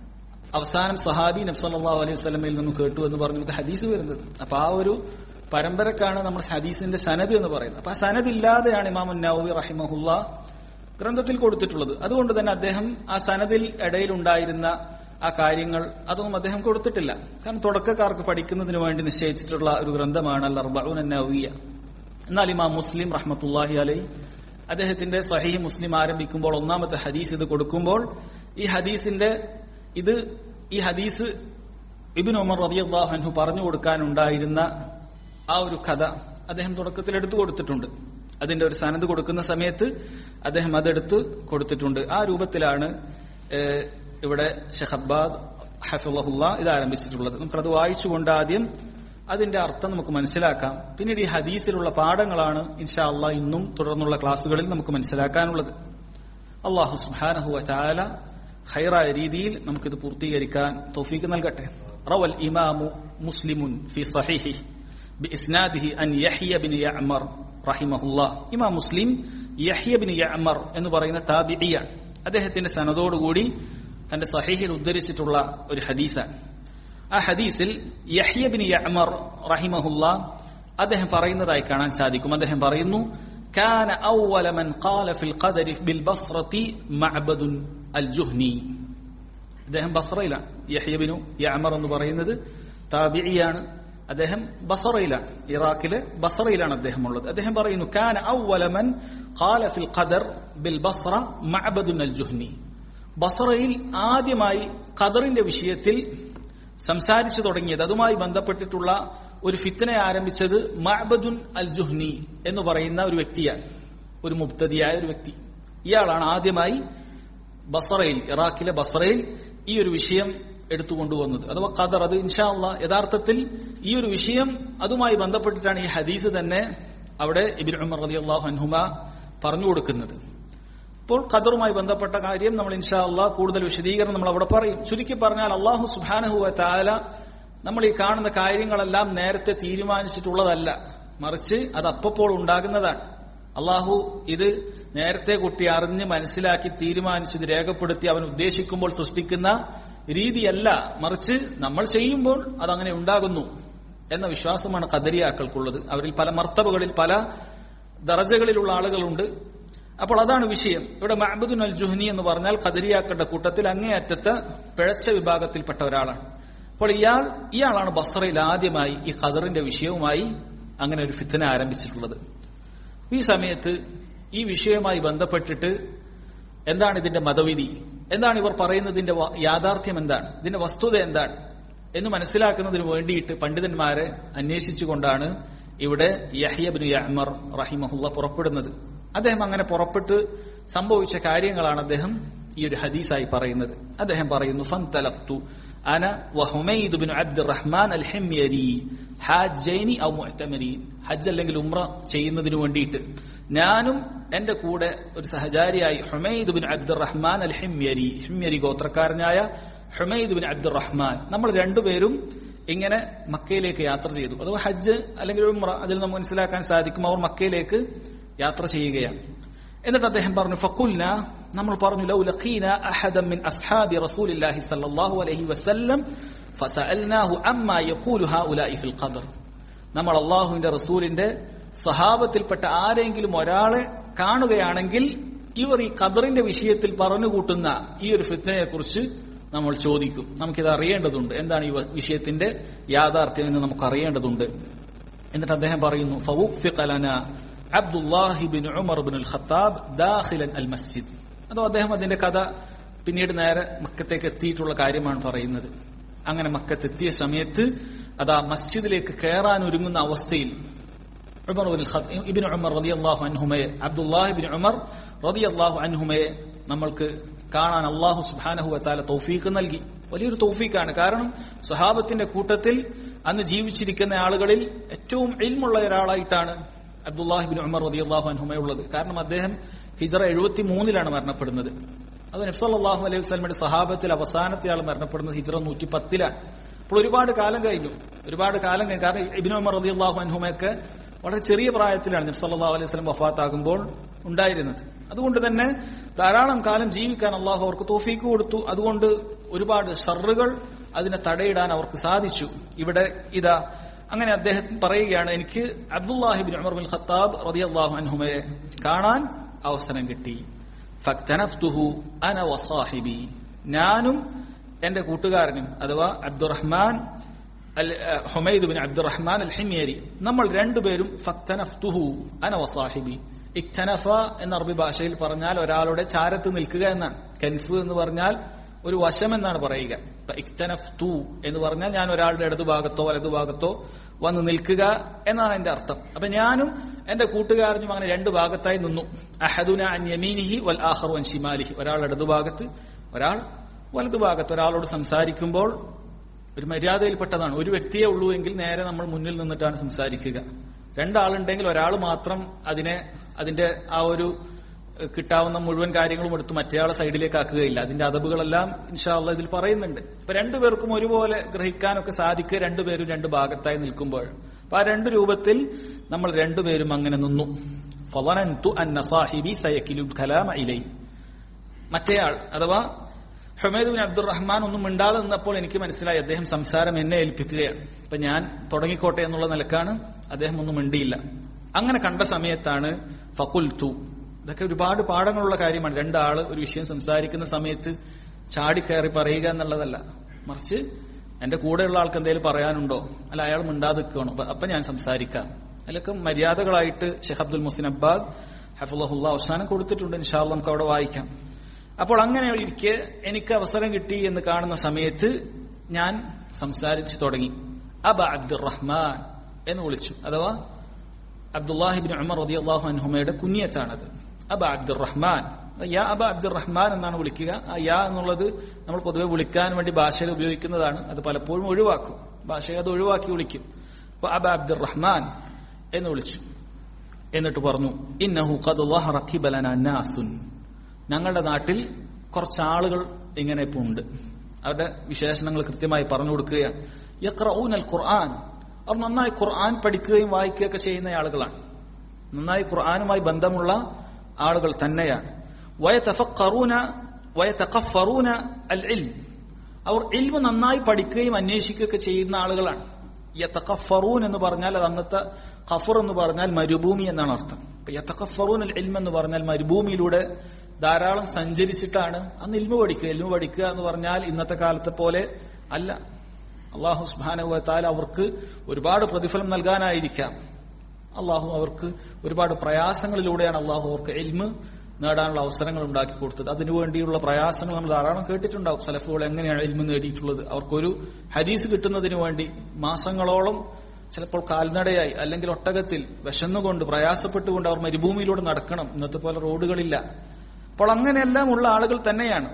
അവസാനം സഹാബി നബ്സല്ലാ അലൈഹി സ്വലമയിൽ നിന്നും കേട്ടു എന്ന് പറഞ്ഞ് നമുക്ക് ഹദീസ് വരുന്നത് അപ്പൊ ആ ഒരു പരമ്പരക്കാണ് നമ്മൾ ഹദീസിന്റെ സനത് എന്ന് പറയുന്നത് അപ്പൊ ആ സനത് ഇല്ലാതെയാണ് ഇമാം നവവി റഹിമഹുല്ല ഗ്രന്ഥത്തിൽ കൊടുത്തിട്ടുള്ളത് അതുകൊണ്ട് തന്നെ അദ്ദേഹം ആ സനദിൽ ഇടയിലുണ്ടായിരുന്ന ആ കാര്യങ്ങൾ അതൊന്നും അദ്ദേഹം കൊടുത്തിട്ടില്ല കാരണം തുടക്കക്കാർക്ക് പഠിക്കുന്നതിന് വേണ്ടി നിശ്ചയിച്ചിട്ടുള്ള ഒരു ഗ്രന്ഥമാണ് അൽ അർബഊൻ നവിയ എന്നാൽ ഇമാം മുസ്ലിം റഹ്മത്തുല്ലാഹി അലൈ അദ്ദേഹത്തിന്റെ സഹീഹ് മുസ്ലിം ആരംഭിക്കുമ്പോൾ ഒന്നാമത്തെ ഹദീസ് ഇത് കൊടുക്കുമ്പോൾ ഈ ഹദീസിന്റെ ഇത് ഈ ഹദീസ് ഇബിൻ ഉമർ റതിയാഹു അൻഹു പറഞ്ഞു കൊടുക്കാനുണ്ടായിരുന്ന ആ ഒരു കഥ അദ്ദേഹം തുടക്കത്തിൽ എടുത്തു കൊടുത്തിട്ടുണ്ട് അതിന്റെ ഒരു സനത് കൊടുക്കുന്ന സമയത്ത് അദ്ദേഹം അതെടുത്ത് കൊടുത്തിട്ടുണ്ട് ആ രൂപത്തിലാണ് ഇവിടെ ഷഹബാദ് ഹഫുല്ല ഇത് ആരംഭിച്ചിട്ടുള്ളത് നമുക്കത് വായിച്ചുകൊണ്ട് ആദ്യം അതിന്റെ അർത്ഥം നമുക്ക് മനസ്സിലാക്കാം പിന്നീട് ഈ ഹദീസിലുള്ള പാഠങ്ങളാണ് ഇൻഷാ അള്ളാ ഇന്നും തുടർന്നുള്ള ക്ലാസ്സുകളിൽ നമുക്ക് മനസ്സിലാക്കാനുള്ളത് അള്ളാഹു സുഹാനഹു ചാല ഹൈറായ രീതിയിൽ നമുക്കിത് പൂർത്തീകരിക്കാൻ തൗഫീക്ക് നൽകട്ടെ റവൽ ഇമാമു മുസ്ലിമുൻ ഫി സഹിഹി ബിസ്നാദിഹി അൻ യഹ്യ ബിൻ യഅ്മർ റഹിമഹുല്ലാ ഇമാം മുസ്ലിം യഹ്യ ബിൻ യഅ്മർ എന്ന് പറയുന്ന താബിഇയാണ് അദ്ദേഹത്തിന്റെ സനദോടുകൂടി തന്റെ സഹീഹിൽ ഉദ്ധരിച്ചിട്ടുള്ള ഒരു ഹദീസാണ് ആ ഹദീസിൽ യഹ്യ ബിൻ യഅ്മർ റഹിമഹുല്ലാ അദ്ദേഹം പറയുന്നതായി കാണാൻ സാധിക്കും അദ്ദേഹം പറയുന്നു كان أول من قال في القدر بالبصرة معبد الجهني അദ്ദേഹം ബസ്രയിലാണ് യഹ്യബിനു യഅമർ എന്ന് പറയുന്നത് താബിഇയാണ് അദ്ദേഹം ബസറയിലാണ് ഇറാഖിലെ ബസറയിലാണ് അദ്ദേഹം ഉള്ളത് അദ്ദേഹം പറയുന്നു കാന അവല മൻ ഖാല ഫിൽ ഖദർ ബിൽ ബസ്ര മഅബദുൻ അൽ ജുഹ്നി ബസറയിൽ ആദ്യമായി ഖദറിന്റെ വിഷയത്തിൽ സംസാരിച്ചു തുടങ്ങിയത് അതുമായി ബന്ധപ്പെട്ടിട്ടുള്ള ഒരു ഫിത്തനെ ആരംഭിച്ചത് മഅബദുൻ അൽ ജുഹ്നി എന്ന് പറയുന്ന ഒരു വ്യക്തിയാണ് ഒരു മുബ്തദിയായ ഒരു വ്യക്തി ഇയാളാണ് ആദ്യമായി ബസറയിൽ ഇറാഖിലെ ബസറയിൽ ഈ ഒരു വിഷയം എടുത്തുകൊണ്ടുവന്നത് അഥവാ ഖദർ അത് ഇൻഷാ അള്ളാ യഥാർത്ഥത്തിൽ ഈ ഒരു വിഷയം അതുമായി ബന്ധപ്പെട്ടിട്ടാണ് ഈ ഹദീസ് തന്നെ അവിടെ ഇബിൻ ഉമർ റലി അള്ളാഹു അൻഹുമ പറഞ്ഞു കൊടുക്കുന്നത് അപ്പോൾ ഖദറുമായി ബന്ധപ്പെട്ട കാര്യം നമ്മൾ ഇൻഷാ അള്ളാഹ് കൂടുതൽ വിശദീകരണം നമ്മൾ അവിടെ പറയും ചുരുക്കി പറഞ്ഞാൽ അള്ളാഹു സുബാനഹുവ താല നമ്മൾ ഈ കാണുന്ന കാര്യങ്ങളെല്ലാം നേരത്തെ തീരുമാനിച്ചിട്ടുള്ളതല്ല മറിച്ച് അത് അപ്പപ്പോൾ ഉണ്ടാകുന്നതാണ് അള്ളാഹു ഇത് നേരത്തെ കുട്ടി അറിഞ്ഞ് മനസ്സിലാക്കി തീരുമാനിച്ച് ഇത് രേഖപ്പെടുത്തി അവൻ ഉദ്ദേശിക്കുമ്പോൾ സൃഷ്ടിക്കുന്ന രീതിയല്ല മറിച്ച് നമ്മൾ ചെയ്യുമ്പോൾ അതങ്ങനെ ഉണ്ടാകുന്നു എന്ന വിശ്വാസമാണ് കദരിയാക്കൾക്കുള്ളത് അവരിൽ പല മർത്തബുകളിൽ പല ദറജകളിലുള്ള ആളുകളുണ്ട് അപ്പോൾ അതാണ് വിഷയം ഇവിടെ മഹബുദുൻ അൽ ജുഹ്നി എന്ന് പറഞ്ഞാൽ കദരിയാക്കളുടെ കൂട്ടത്തിൽ അങ്ങേയറ്റത്തെ പിഴച്ച വിഭാഗത്തിൽപ്പെട്ട ഒരാളാണ് അപ്പോൾ ഇയാൾ ഇയാളാണ് ബസറയിൽ ആദ്യമായി ഈ ഖദറിന്റെ വിഷയവുമായി അങ്ങനെ ഒരു ഫിത്തന ആരംഭിച്ചിട്ടുള്ളത് ഈ സമയത്ത് ഈ വിഷയവുമായി ബന്ധപ്പെട്ടിട്ട് എന്താണ് ഇതിന്റെ മതവിധി എന്താണ് ഇവർ പറയുന്നതിന്റെ വ- യാഥാർത്ഥ്യം എന്താണ് ഇതിന്റെ വസ്തുത എന്താണ് എന്ന് മനസ്സിലാക്കുന്നതിന് വേണ്ടിയിട്ട് പണ്ഡിതന്മാരെ അന്വേഷിച്ചുകൊണ്ടാണ് ഇവിടെ യഹ്യബിന് യഅ്മർ റഹിമഹുല്ല പുറപ്പെടുന്നത് അദ്ദേഹം അങ്ങനെ പുറപ്പെട്ട് സംഭവിച്ച കാര്യങ്ങളാണ് അദ്ദേഹം ഈ ഒരു ഹദീസായി പറയുന്നത് അദ്ദേഹം പറയുന്നു ഫന്തലഖ്തു അന വഹുമൈദ് bin Abdur Rahman al Himyari ഹാജൈനി ഔ മുഅ്തമരീൻ ഹജ്ജ് അല്ലെങ്കിൽ ഉംറ ചെയ്യുന്നതിന് വേണ്ടിയിട്ട് ഞാനും എന്റെ കൂടെ ഒരു സഹചാരിയായി Humaid bin Abdur Rahman al Himyari Himyari ഗോത്രക്കാരനായ ഹുമൈദ് ബിൻ അബ്ദുർ റഹ്മാൻ നമ്മൾ രണ്ടുപേരും ഇങ്ങനെ മക്കയിലേക്ക് യാത്ര ചെയ്തു അഥവാ ഹജ്ജ് അല്ലെങ്കിൽ ഉംറ അതിൽ നമുക്ക് മനസ്സിലാക്കാൻ സാധിക്കും അവർ മക്കയിലേക്ക് യാത്ര ചെയ്യുകയാണ് എന്നിട്ട് അദ്ദേഹം പറഞ്ഞു ഫക്കുൽന നമ്മൾ പറഞ്ഞു ലൗ ലഖീന അഹദൻ മിൻ അസ്ഹാബി റസൂലില്ലാഹി സല്ലല്ലാഹു അലൈഹി വസല്ലം ഫസഅൽനാഹു അമ്മാ യഖൂലു ഹൗലാഇ ഫിൽ ഖദർ നമ്മൾ അള്ളാഹുവിന്റെ റസൂലിന്റെ സഹാബത്തിൽപ്പെട്ട ആരെങ്കിലും ഒരാളെ കാണുകയാണെങ്കിൽ ഇവർ ഈ ഖദറിന്റെ വിഷയത്തിൽ പറഞ്ഞുകൂട്ടുന്ന ഈ ഒരു ഫിത്നയെ കുറിച്ച് നമ്മൾ ചോദിക്കും നമുക്കിത് അറിയേണ്ടതുണ്ട് എന്താണ് ഈ വ- വിഷയത്തിന്റെ യാഥാർത്ഥ്യം എന്ന് നമുക്ക് അറിയേണ്ടതുണ്ട് എന്നിട്ട് അദ്ദേഹം പറയുന്നു ഫവുഖ്ഫിഖ ലനാ Abdullah bin Umar bin al Khattab ദാഖിലൻ അൽ മസ്ജിദ് അതോ അദ്ദേഹം അതിന്റെ കഥ പിന്നീട് നേരെ മക്കത്തേക്ക് എത്തിയിട്ടുള്ള കാര്യമാണ് പറയുന്നത് അങ്ങനെ മക്കത്തെത്തിയ സമയത്ത് അതാ മസ്ജിദിലേക്ക് കയറാൻ ഒരുങ്ങുന്ന അവസ്ഥയിൽ ഉമർ ബിൻ ഖത്ത- ഇബ്നു ഉമർ റളിയല്ലാഹു അൻഹുമയെ അബ്ദുല്ലാഹി ബിൻ ഉമർ റളിയല്ലാഹു അൻഹുമയെ നമ്മൾക്ക് കാണാൻ അള്ളാഹു സുബ്ഹാനഹു വതആല തൗഫീഖ് നൽകി വലിയൊരു തൗഫീഖാണ് കാരണം സഹാബത്തിന്റെ കൂട്ടത്തിൽ അന്ന് ജീവിച്ചിരിക്കുന്ന ആളുകളിൽ ഏറ്റവും ഇൽമുള്ള ഒരാളായിട്ടാണ് അബ്ദുല്ലാഹി ബിൻ ഉമർ റളിയല്ലാഹു അൻഹുമ ഉള്ളത് കാരണം അദ്ദേഹം ഹിജറ എഴുപത്തി മൂന്നിലാണ് മരണപ്പെടുന്നത് അത് നബ്സല്ലാഹു അലൈഹി വസ്ലമയുടെ സഹാബത്തിൽ അവസാനത്തെ ആൾ മരണപ്പെടുന്നത് ഹിജറ നൂറ്റി പത്തിലാണ് അപ്പോൾ ഒരുപാട് കാലം കഴിഞ്ഞു ഒരുപാട് കാലം കഴിഞ്ഞു കാരണം ഇബിനു ഉമർ റളിയല്ലാഹു അൻഹുമയൊക്കെ വളരെ ചെറിയ പ്രായത്തിലാണ് നബി സല്ലല്ലാഹു അലൈഹി വസല്ലം വഫാത്താകുമ്പോൾ ഉണ്ടായിരുന്നത് അതുകൊണ്ട് തന്നെ ധാരാളം കാലം ജീവിക്കാൻ അള്ളാഹു അവർക്ക് തോഫീക്ക് കൊടുത്തു അതുകൊണ്ട് ഒരുപാട് ഷറുകൾ അതിനെ തടയിടാൻ അവർക്ക് സാധിച്ചു ഇവിടെ ഇതാ അങ്ങനെ അദ്ദേഹം പറയുകയാണ് എനിക്ക് അബ്ദുല്ലാഹിബിൻ ഉമർ ബിൻ ഖത്താബ് റളിയല്ലാഹു അൻഹുമയെ കാണാൻ അവസരം കിട്ടി ഫക്തനഫ്തുഹു അന വസാഹിബി ഞാനും എന്റെ കൂട്ടുകാരനും അഥവാ Abdur Rahman al Humaid bin Abdur Rahman al Himyari നമ്മൾ രണ്ടുപേരും ഫക്തനഫ്തുഹു അന വസാഹിബി ഇക്തനഫ എന്ന അറബി ഭാഷയിൽ പറഞ്ഞാൽ ഒരാളുടെ ചാരത്ത് നിൽക്കുക എന്നാണ് കൻഫ് എന്ന് പറഞ്ഞാൽ ഒരു വശം എന്നാണ് പറയുക ഇപ്പൊ ഇക്തനഫ്തു എന്ന് പറഞ്ഞാൽ ഞാൻ ഒരാളുടെ ഇടതുഭാഗത്തോ വലതുഭാഗത്തോ വന്ന് നിൽക്കുക എന്നാണ് എന്റെ അർത്ഥം അപ്പൊ ഞാനും എന്റെ കൂട്ടുകാരനും അങ്ങനെ രണ്ട് ഭാഗത്തായി നിന്നു അഹദുന അൻ യമീനിഹി വൽ ആഹറു അൻ ഷിമാലിഹി ഒരാൾ ഇടതുഭാഗത്ത് ഒരാൾ വലതുഭാഗത്ത് ഒരാളോട് സംസാരിക്കുമ്പോൾ ഒരു മര്യാദയിൽപ്പെട്ടതാണ് ഒരു വ്യക്തിയെ ഉള്ളൂ എങ്കിൽ നേരെ നമ്മൾ മുന്നിൽ നിന്നിട്ടാണ് സംസാരിക്കുക രണ്ടാളുണ്ടെങ്കിൽ ഒരാൾ മാത്രം അതിനെ അതിന്റെ ആ ഒരു ഏഹ്, കിട്ടാവുന്ന മുഴുവൻ കാര്യങ്ങളും എടുത്ത് മറ്റേയാളെ സൈഡിലേക്ക് ആക്കുകയില്ല അതിന്റെ അതബുകളെല്ലാം ഇൻഷാല്ല ഇതിൽ പറയുന്നുണ്ട് ഇപ്പൊ രണ്ടുപേർക്കും ഒരുപോലെ ഗ്രഹിക്കാനൊക്കെ സാധിക്കുക രണ്ടുപേരും രണ്ട് ഭാഗത്തായി നിൽക്കുമ്പോൾ അപ്പൊ ആ രണ്ട് രൂപത്തിൽ നമ്മൾ രണ്ടുപേരും അങ്ങനെ നിന്നു ഫളനൻതു അന്ന സാഹിബി സയക്കിലുൽ കലാമ ഇലൈ മറ്റേയാൾ അഥവാ ഹുമൈദ് ബിൻ അബ്ദുറഹ്മാൻ ഒന്നും മിണ്ടാതെ നിന്നപ്പോൾ എനിക്ക് മനസ്സിലായി അദ്ദേഹം സംസാരം എന്നെ ഏൽപ്പിക്കുകയാണ് അപ്പൊ ഞാൻ തുടങ്ങിക്കോട്ടെ എന്നുള്ള നിലക്കാണ് അദ്ദേഹം ഒന്നും മിണ്ടിയില്ല അങ്ങനെ കണ്ട സമയത്താണ് ഫകുൽ തു ഇതൊക്കെ ഒരുപാട് പാഠങ്ങളുള്ള കാര്യമാണ് രണ്ടാള് ഒരു വിഷയം സംസാരിക്കുന്ന സമയത്ത് ചാടിക്കയറി പറയുക എന്നുള്ളതല്ല മറിച്ച് എന്റെ കൂടെയുള്ള ആൾക്ക് എന്തെങ്കിലും പറയാനുണ്ടോ അല്ല അയാൾ മിണ്ടാതെ നിൽക്കുകയാണോ അപ്പൊ- അപ്പൊ ഞാൻ സംസാരിക്കാം അതിലൊക്കെ മര്യാദകളായിട്ട് ഷെയ്ഖ് അബ്ദുൽ മുസിൻ അബ്ബാദ് ഹഫുല്ലാഹുല്ല അവസാനം കൊടുത്തിട്ടുണ്ട് ഇൻഷാല്ല നമുക്ക് അവിടെ വായിക്കാം അപ്പോൾ അങ്ങനെ ഇരിക്കെ എനിക്ക് അവസരം കിട്ടി എന്ന് കാണുന്ന സമയത്ത് ഞാൻ സംസാരിച്ചു തുടങ്ങി അബ അബ്ദുറഹ്മാൻ എന്ന് വിളിച്ചു അഥവാ അബ്ദുല്ലാഹിബിൻ ഉമർ റളിയല്ലാഹു അൻഹുമയുടെ കുഞ്ഞിയത്താണത് അബ അബ്ദുറഹ്മാൻ യാ അബ അബ്ദുറഹ്മാൻ എന്നാണ് വിളിക്കുക ആ യാ എന്നുള്ളത് നമ്മൾ പൊതുവെ വിളിക്കാൻ വേണ്ടി ഭാഷയിൽ ഉപയോഗിക്കുന്നതാണ് അത് പലപ്പോഴും ഒഴിവാക്കും ഭാഷയെ അത് ഒഴിവാക്കി വിളിക്കും അപ്പൊ അബ അബ്ദുറഹ്മാൻ എന്ന് വിളിച്ചു എന്നിട്ട് പറഞ്ഞു ഇന്നഹു ഖദ് ളഹറ ഖിബലന നാസുൻ ഞങ്ങളുടെ നാട്ടിൽ കുറച്ച് ആളുകൾ ഇങ്ങനെ ഇപ്പൊ ഉണ്ട് അവരുടെ വിശേഷണങ്ങൾ കൃത്യമായി പറഞ്ഞു കൊടുക്കുകയാണ് യഖ്റഊന അൽ ഖുർആൻ അവർ നന്നായി ഖുർആൻ പഠിക്കുകയും വായിക്കുകയൊക്കെ ചെയ്യുന്ന ആളുകളാണ് നന്നായി ഖുർആനുമായി ബന്ധമുള്ള ആളുകൾ തന്നെയാണ് വയതഫഖറൂന വയതഖഫറൂന അൽ ഇൽം അവർ ഇൽമു നന്നായി പഠിക്കുകയും അന്വേഷിക്കുകയൊക്കെ ചെയ്യുന്ന ആളുകളാണ് യതഖഫറൂൻ എന്ന് പറഞ്ഞാൽ അത് അന്നത്തെ ഖഫർ എന്ന് പറഞ്ഞാൽ മരുഭൂമി എന്നാണ് അർത്ഥം ഇപ്പൊ യതഖഫറൂൻ അൽ ഇൽം എന്ന് പറഞ്ഞാൽ മരുഭൂമിയിലൂടെ ധാരാളം സഞ്ചരിച്ചിട്ടാണ് അന്ന് ഇൽമു പഠിക്കുക ഇൽമു പഠിക്കുക എന്ന് പറഞ്ഞാൽ ഇന്നത്തെ കാലത്തെ പോലെ അല്ല അള്ളാഹു സുബാനുവത്താൽ അവർക്ക് ഒരുപാട് പ്രതിഫലം നൽകാനായിരിക്കാം അള്ളാഹു അവർക്ക് ഒരുപാട് പ്രയാസങ്ങളിലൂടെയാണ് അള്ളാഹു അവർക്ക് എൽമ് നേടാനുള്ള അവസരങ്ങൾ ഉണ്ടാക്കി കൊടുത്തത് അതിനുവേണ്ടിയുള്ള പ്രയാസങ്ങൾ നമ്മൾ ധാരാളം കേട്ടിട്ടുണ്ടാവും സലഫുകൾ എങ്ങനെയാണ് ഇൽമ നേടിയിട്ടുള്ളത് അവർക്കൊരു ഹദീസ് കിട്ടുന്നതിന് വേണ്ടി മാസങ്ങളോളം ചിലപ്പോൾ കാൽനടയായി അല്ലെങ്കിൽ ഒട്ടകത്തിൽ വിശന്നുകൊണ്ട് പ്രയാസപ്പെട്ടുകൊണ്ട് അവർ മരുഭൂമിയിലൂടെ നടക്കണം ഇന്നത്തെ പോലെ റോഡുകളില്ല അപ്പോൾ അങ്ങനെയെല്ലാം ഉള്ള ആളുകൾ തന്നെയാണ്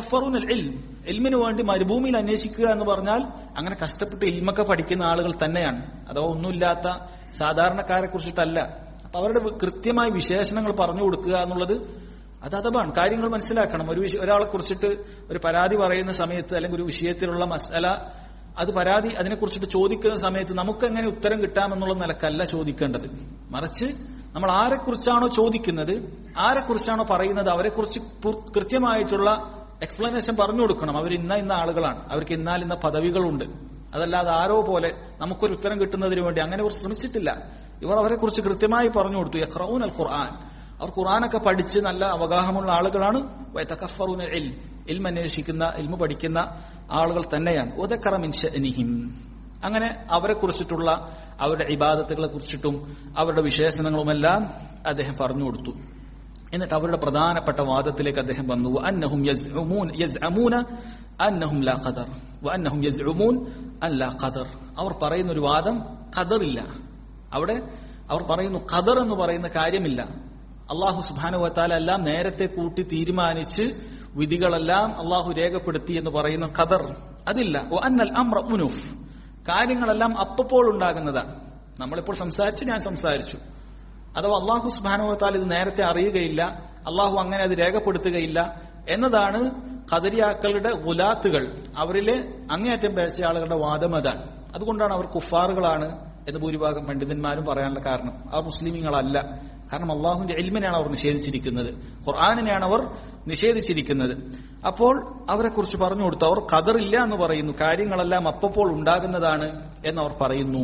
എൽമിന് വേണ്ടി മരുഭൂമിയിൽ അന്വേഷിക്കുക എന്ന് പറഞ്ഞാൽ അങ്ങനെ കഷ്ടപ്പെട്ട് ഇൽമൊക്കെ പഠിക്കുന്ന ആളുകൾ തന്നെയാണ് അഥവാ ഒന്നുമില്ലാത്ത സാധാരണക്കാരെ കുറിച്ചിട്ടല്ല അപ്പൊ അവരുടെ കൃത്യമായ വിശേഷണങ്ങൾ പറഞ്ഞു കൊടുക്കുക എന്നുള്ളത് അത് അതബാണ് കാര്യങ്ങൾ മനസ്സിലാക്കണം ഒരു വിഷ ഒരാളെ കുറിച്ചിട്ട് ഒരു പരാതി പറയുന്ന സമയത്ത് അല്ലെങ്കിൽ ഒരു വിഷയത്തിലുള്ള മസല അത് പരാതി അതിനെക്കുറിച്ചിട്ട് ചോദിക്കുന്ന സമയത്ത് നമുക്ക് എങ്ങനെ ഉത്തരം കിട്ടാമെന്നുള്ള നിലക്കല്ല ചോദിക്കേണ്ടത് മറിച്ച് നമ്മൾ ആരെക്കുറിച്ചാണോ ചോദിക്കുന്നത് ആരെക്കുറിച്ചാണോ പറയുന്നത് അവരെക്കുറിച്ച് കൃത്യമായിട്ടുള്ള എക്സ്പ്ലനേഷൻ പറഞ്ഞു കൊടുക്കണം അവർ ഇന്ന ഇന്ന ആളുകളാണ് അവർക്ക് ഇന്നാൽ ഇന്ന പദവികളുണ്ട് അതല്ലാതെ ആരോ പോലെ നമുക്കൊരു ഉത്തരം കിട്ടുന്നതിന് വേണ്ടി അങ്ങനെ അവർ ശ്രമിച്ചിട്ടില്ല ഇവർ അവരെക്കുറിച്ച് കൃത്യമായി പറഞ്ഞു കൊടുത്തു യഖ്റഊൻ അൽ ഖുർആൻ അവർ ഖുർആനൊക്കെ പഠിച്ച് നല്ല അവഗാഹമുള്ള ആളുകളാണ് വയതകഫറൂന ഇൽ ഇൽമ അന്വേഷിക്കുന്ന ഇൽമ പഠിക്കുന്ന ആളുകൾ തന്നെയാണ് ഉദക്കറ മിൻ ശഅനിഹിം അങ്ങനെ അവരെ കുറിച്ചിട്ടുള്ള അവരുടെ ഇബാദത്തുകളെ കുറിച്ചിട്ടും അവരുടെ വിശേഷണങ്ങളുമെല്ലാം അദ്ദേഹം പറഞ്ഞു കൊടുത്തു എന്നിട്ട് അവരുടെ പ്രധാനപ്പെട്ട വാദത്തിലേക്ക് അദ്ദേഹം വന്നു അന്നഹും യസ്ഉമൂൻ യസ്അമൂന അന്നഹും ലാ ഖദർ വഅന്നഹും യസ്ഉമൂൻ അൻ ലാ ഖദർ അവർ പറയുന്ന ഒരു വാദം ഖദറില്ല അവിടെ അവർ പറയുന്നു ഖദർ എന്ന് പറയുന്ന കാര്യമില്ല അള്ളാഹു സുബാനുവത്താല എല്ലാം നേരത്തെ കൂട്ടി തീരുമാനിച്ച് വിധികളെല്ലാം അള്ളാഹു രേഖപ്പെടുത്തി എന്ന് പറയുന്ന ഖദർ അതില്ല ഓ അന്നൽ അമ്ര ഉനുഫ് കാര്യങ്ങളെല്ലാം അപ്പപ്പോൾ ഉണ്ടാകുന്നതാണ് നമ്മളിപ്പോൾ സംസാരിച്ച് ഞാൻ സംസാരിച്ചു അഥവാ അള്ളാഹു സുബാനുവത്താൽ ഇത് നേരത്തെ അറിയുകയില്ല അള്ളാഹു അങ്ങനെ അത് രേഖപ്പെടുത്തുകയില്ല എന്നതാണ് ഖദരിയാക്കളുടെ ഗുലാത്തുകൾ അവരിലെ അങ്ങേയറ്റം പേഴ്ച ആളുകളുടെ വാദം അതാണ് അതുകൊണ്ടാണ് അവർ കുഫാറുകളാണ് എന്ന് ഭൂരിഭാഗം പണ്ഡിതന്മാരും പറയാനുള്ള കാരണം അവർ മുസ്ലിമീങ്ങളല്ല കാരണം അള്ളാഹുവിന്റെ എൽമിനെയാണ് അവർ നിഷേധിച്ചിരിക്കുന്നത് ഖുർആാനിനെയാണ് അവർ നിഷേധിച്ചിരിക്കുന്നത് അപ്പോൾ അവരെ കുറിച്ച് പറഞ്ഞു കൊടുത്തു അവർ ഖദറില്ല എന്ന് പറയുന്നു കാര്യങ്ങളെല്ലാം അപ്പപ്പോൾ ഉണ്ടാകുന്നതാണ് എന്നവർ പറയുന്നു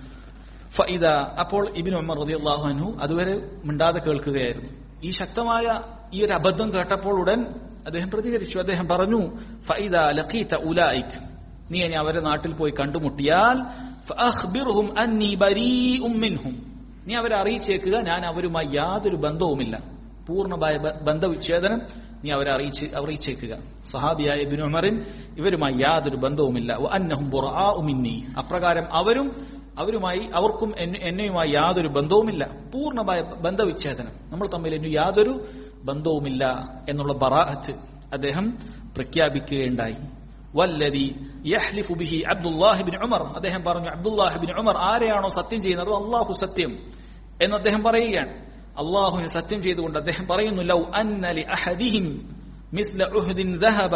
ഫൈദ അപ്പോൾ ഇബിൻ ഉമർ റതി അള്ളാഹു അൻഹു അതുവരെ മിണ്ടാതെ കേൾക്കുകയായിരുന്നു ഈ ശക്തമായ ഈ ഒരു അബദ്ധം കേട്ടപ്പോൾ ഉടൻ അദ്ദേഹം പ്രതികരിച്ചു അദ്ദേഹം പറഞ്ഞു ഫൈദ ലഖീത ഉലായിക് നീ ഇനി അവരെ നാട്ടിൽ പോയി കണ്ടുമുട്ടിയാൽ ഫഅഖ്ബിർഹും അന്നി ബരീഉം മിൻഹും നീ അവരെ അറിയിച്ചേക്കുക ഞാൻ അവരുമായി യാതൊരു ബന്ധവുമില്ല പൂർണ്ണമായ ബന്ധവിച്ഛേദനം നീ അവരെ അറിയിച്ച് അറിയിച്ചേക്കുക സഹാബിയായ ഇബ്നു ഉമറിൻ ഇവരുമായി യാതൊരു ബന്ധവുമില്ല അന്നഹും ബുറാഉ മിന്നി അപ്രകാരം അവരും അവരുമായി അവർക്കും എന്നെയുമായി യാതൊരു ബന്ധവുമില്ല പൂർണ്ണമായ ബന്ധവിച്ഛേദനം നമ്മൾ തമ്മിൽ എന്നു യാതൊരു ബന്ധവുമില്ല എന്നുള്ള ബറാഅത്ത് അദ്ദേഹം പ്രഖ്യാപിക്കുകയുണ്ടായി വല്ലതി യഹ്ലിഫു ബിഹി അബ്ദുല്ലാഹി ബിൻ ഉമർ അദ്ദേഹം പറഞ്ഞു അബ്ദുല്ലാഹി ബിൻ ഉമർ ആരെയാണോ സത്യം ചെയ്യുന്നത് അള്ളാഹു സത്യം എന്ന് അദ്ദേഹം പറയുകയാണ് അള്ളാഹുവിന് സത്യം ചെയ്തുകൊണ്ട് അദ്ദേഹം പറയുന്നു ലൗ അന്നലി അഹദിഹിം മിസ്ല ഉഹ്ദിൻ ദഹബ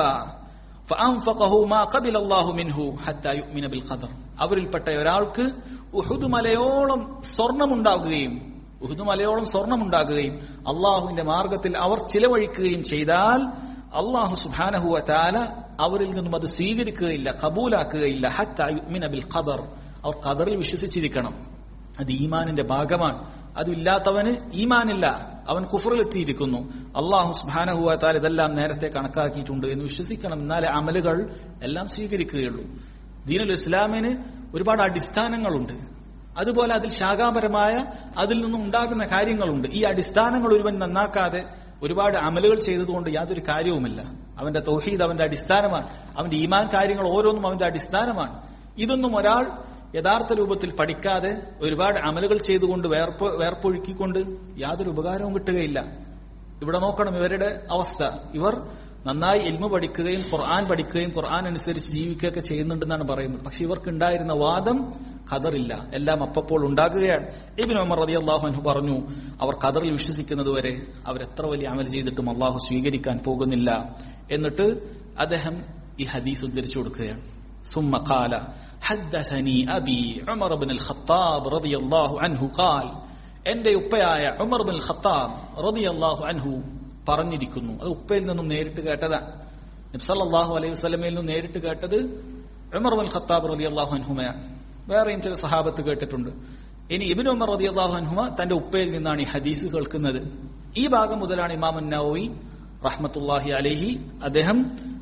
فأنفقه ما قبل الله منه حتى يؤمن بالقدر അവരിൽപ്പെട്ട ഒരാൾക്ക് ഉഹുദ് മലയോളം സ്വർണമുണ്ടാകുകയും ഉഹുദ് മലയോളം സ്വർണമുണ്ടാകുകയും അള്ളാഹുവിന്റെ മാർഗത്തിൽ അവർ ചിലവഴിക്കുകയും ചെയ്താൽ അള്ളാഹു സുബാനഹുവ താല അവരിൽ നിന്നും അത് സ്വീകരിക്കുകയില്ല കബൂലാക്കുകയില്ല ഹത്ത ബിൽ ഖദർ അവർ ഖദറിൽ വിശ്വസിച്ചിരിക്കണം അത് ഈമാനിന്റെ ഭാഗമാണ് അതില്ലാത്തവന് ഈമാനില്ല അവൻ കുഫറിലെത്തിയിരിക്കുന്നു അള്ളാഹു സുബാനഹുവ താൽ ഇതെല്ലാം നേരത്തെ കണക്കാക്കിയിട്ടുണ്ട് എന്ന് വിശ്വസിക്കണം എന്നാലേ അമലുകൾ എല്ലാം സ്വീകരിക്കുകയുള്ളൂ ദീനുൽ ഇസ്ലാമിന് ഒരുപാട് അടിസ്ഥാനങ്ങളുണ്ട് അതുപോലെ അതിൽ ശാഖാപരമായ അതിൽ നിന്നും ഉണ്ടാകുന്ന കാര്യങ്ങളുണ്ട് ഈ അടിസ്ഥാനങ്ങൾ ഒരുവൻ നന്നാക്കാതെ ഒരുപാട് അമലുകൾ ചെയ്തതുകൊണ്ട് യാതൊരു കാര്യവുമില്ല അവന്റെ തൗഹീദ് അവന്റെ അടിസ്ഥാനമാണ് അവന്റെ ഈമാൻ കാര്യങ്ങൾ ഓരോന്നും അവന്റെ അടിസ്ഥാനമാണ് ഇതൊന്നും ഒരാൾ യഥാർത്ഥ രൂപത്തിൽ പഠിക്കാതെ ഒരുപാട് അമലുകൾ ചെയ്തുകൊണ്ട് വേർപ്പ് വേർപ്പൊഴുക്കിക്കൊണ്ട് യാതൊരു ഉപകാരവും കിട്ടുകയില്ല ഇവിടെ നോക്കണം ഇവരുടെ അവസ്ഥ ഇവർ നന്നായി എൽമ പഠിക്കുകയും ഖുർആൻ പഠിക്കുകയും ഖുർആൻ അനുസരിച്ച് ജീവിക്കുകയൊക്കെ ചെയ്യുന്നുണ്ടെന്നാണ് പറയുന്നത് പക്ഷെ ഇവർക്ക് ഉണ്ടായിരുന്ന വാദം ഖദറില്ല എല്ലാം അപ്പപ്പോൾ ഉണ്ടാകുകയാണ് ഇബിൻ ഉമർ റതി അള്ളാഹു അൻഹു പറഞ്ഞു അവർ ഖദറിൽ വിശ്വസിക്കുന്നത് വരെ അവർ എത്ര വലിയ അമൽ ചെയ്തിട്ടും അള്ളാഹു സ്വീകരിക്കാൻ പോകുന്നില്ല എന്നിട്ട് അദ്ദേഹം ഈ ഹദീസ് ഉദ്ധരിച്ചു കൊടുക്കുകയാണ് ثم قال حدثني أبي عمر بن الخطاب رضي الله عنه قال എന്റെ ഉപ്പയായ ഉമർ ബിൻ ഖത്താബ് റളിയല്ലാഹു അൻഹു പറഞ്ഞിരിക്കുന്നു അത് ഉപ്പയിൽ നിന്നും നേരിട്ട് കേട്ടതാണ് നബ്സല്ലാഹു അലൈഹി വസ്ലമയിൽ നിന്നും നേരിട്ട് കേട്ടത് ഉമർ ബിൻ ഖത്താബ് റളിയല്ലാഹു അൻഹുമയാണ് വേറെയും ചില സഹാബത്ത് കേട്ടിട്ടുണ്ട് ഇനി ഇബിൻ ഉമർ റളിയല്ലാഹു അൻഹുമ തന്റെ ഉപ്പയിൽ നിന്നാണ് ഈ ഹദീസ് കേൾക്കുന്നത് ഈ ഭാഗം മുതലാണ് ഇമാം നവവി റഹ്മത്തുല്ലാഹി അലഹി അദ്ദേഹം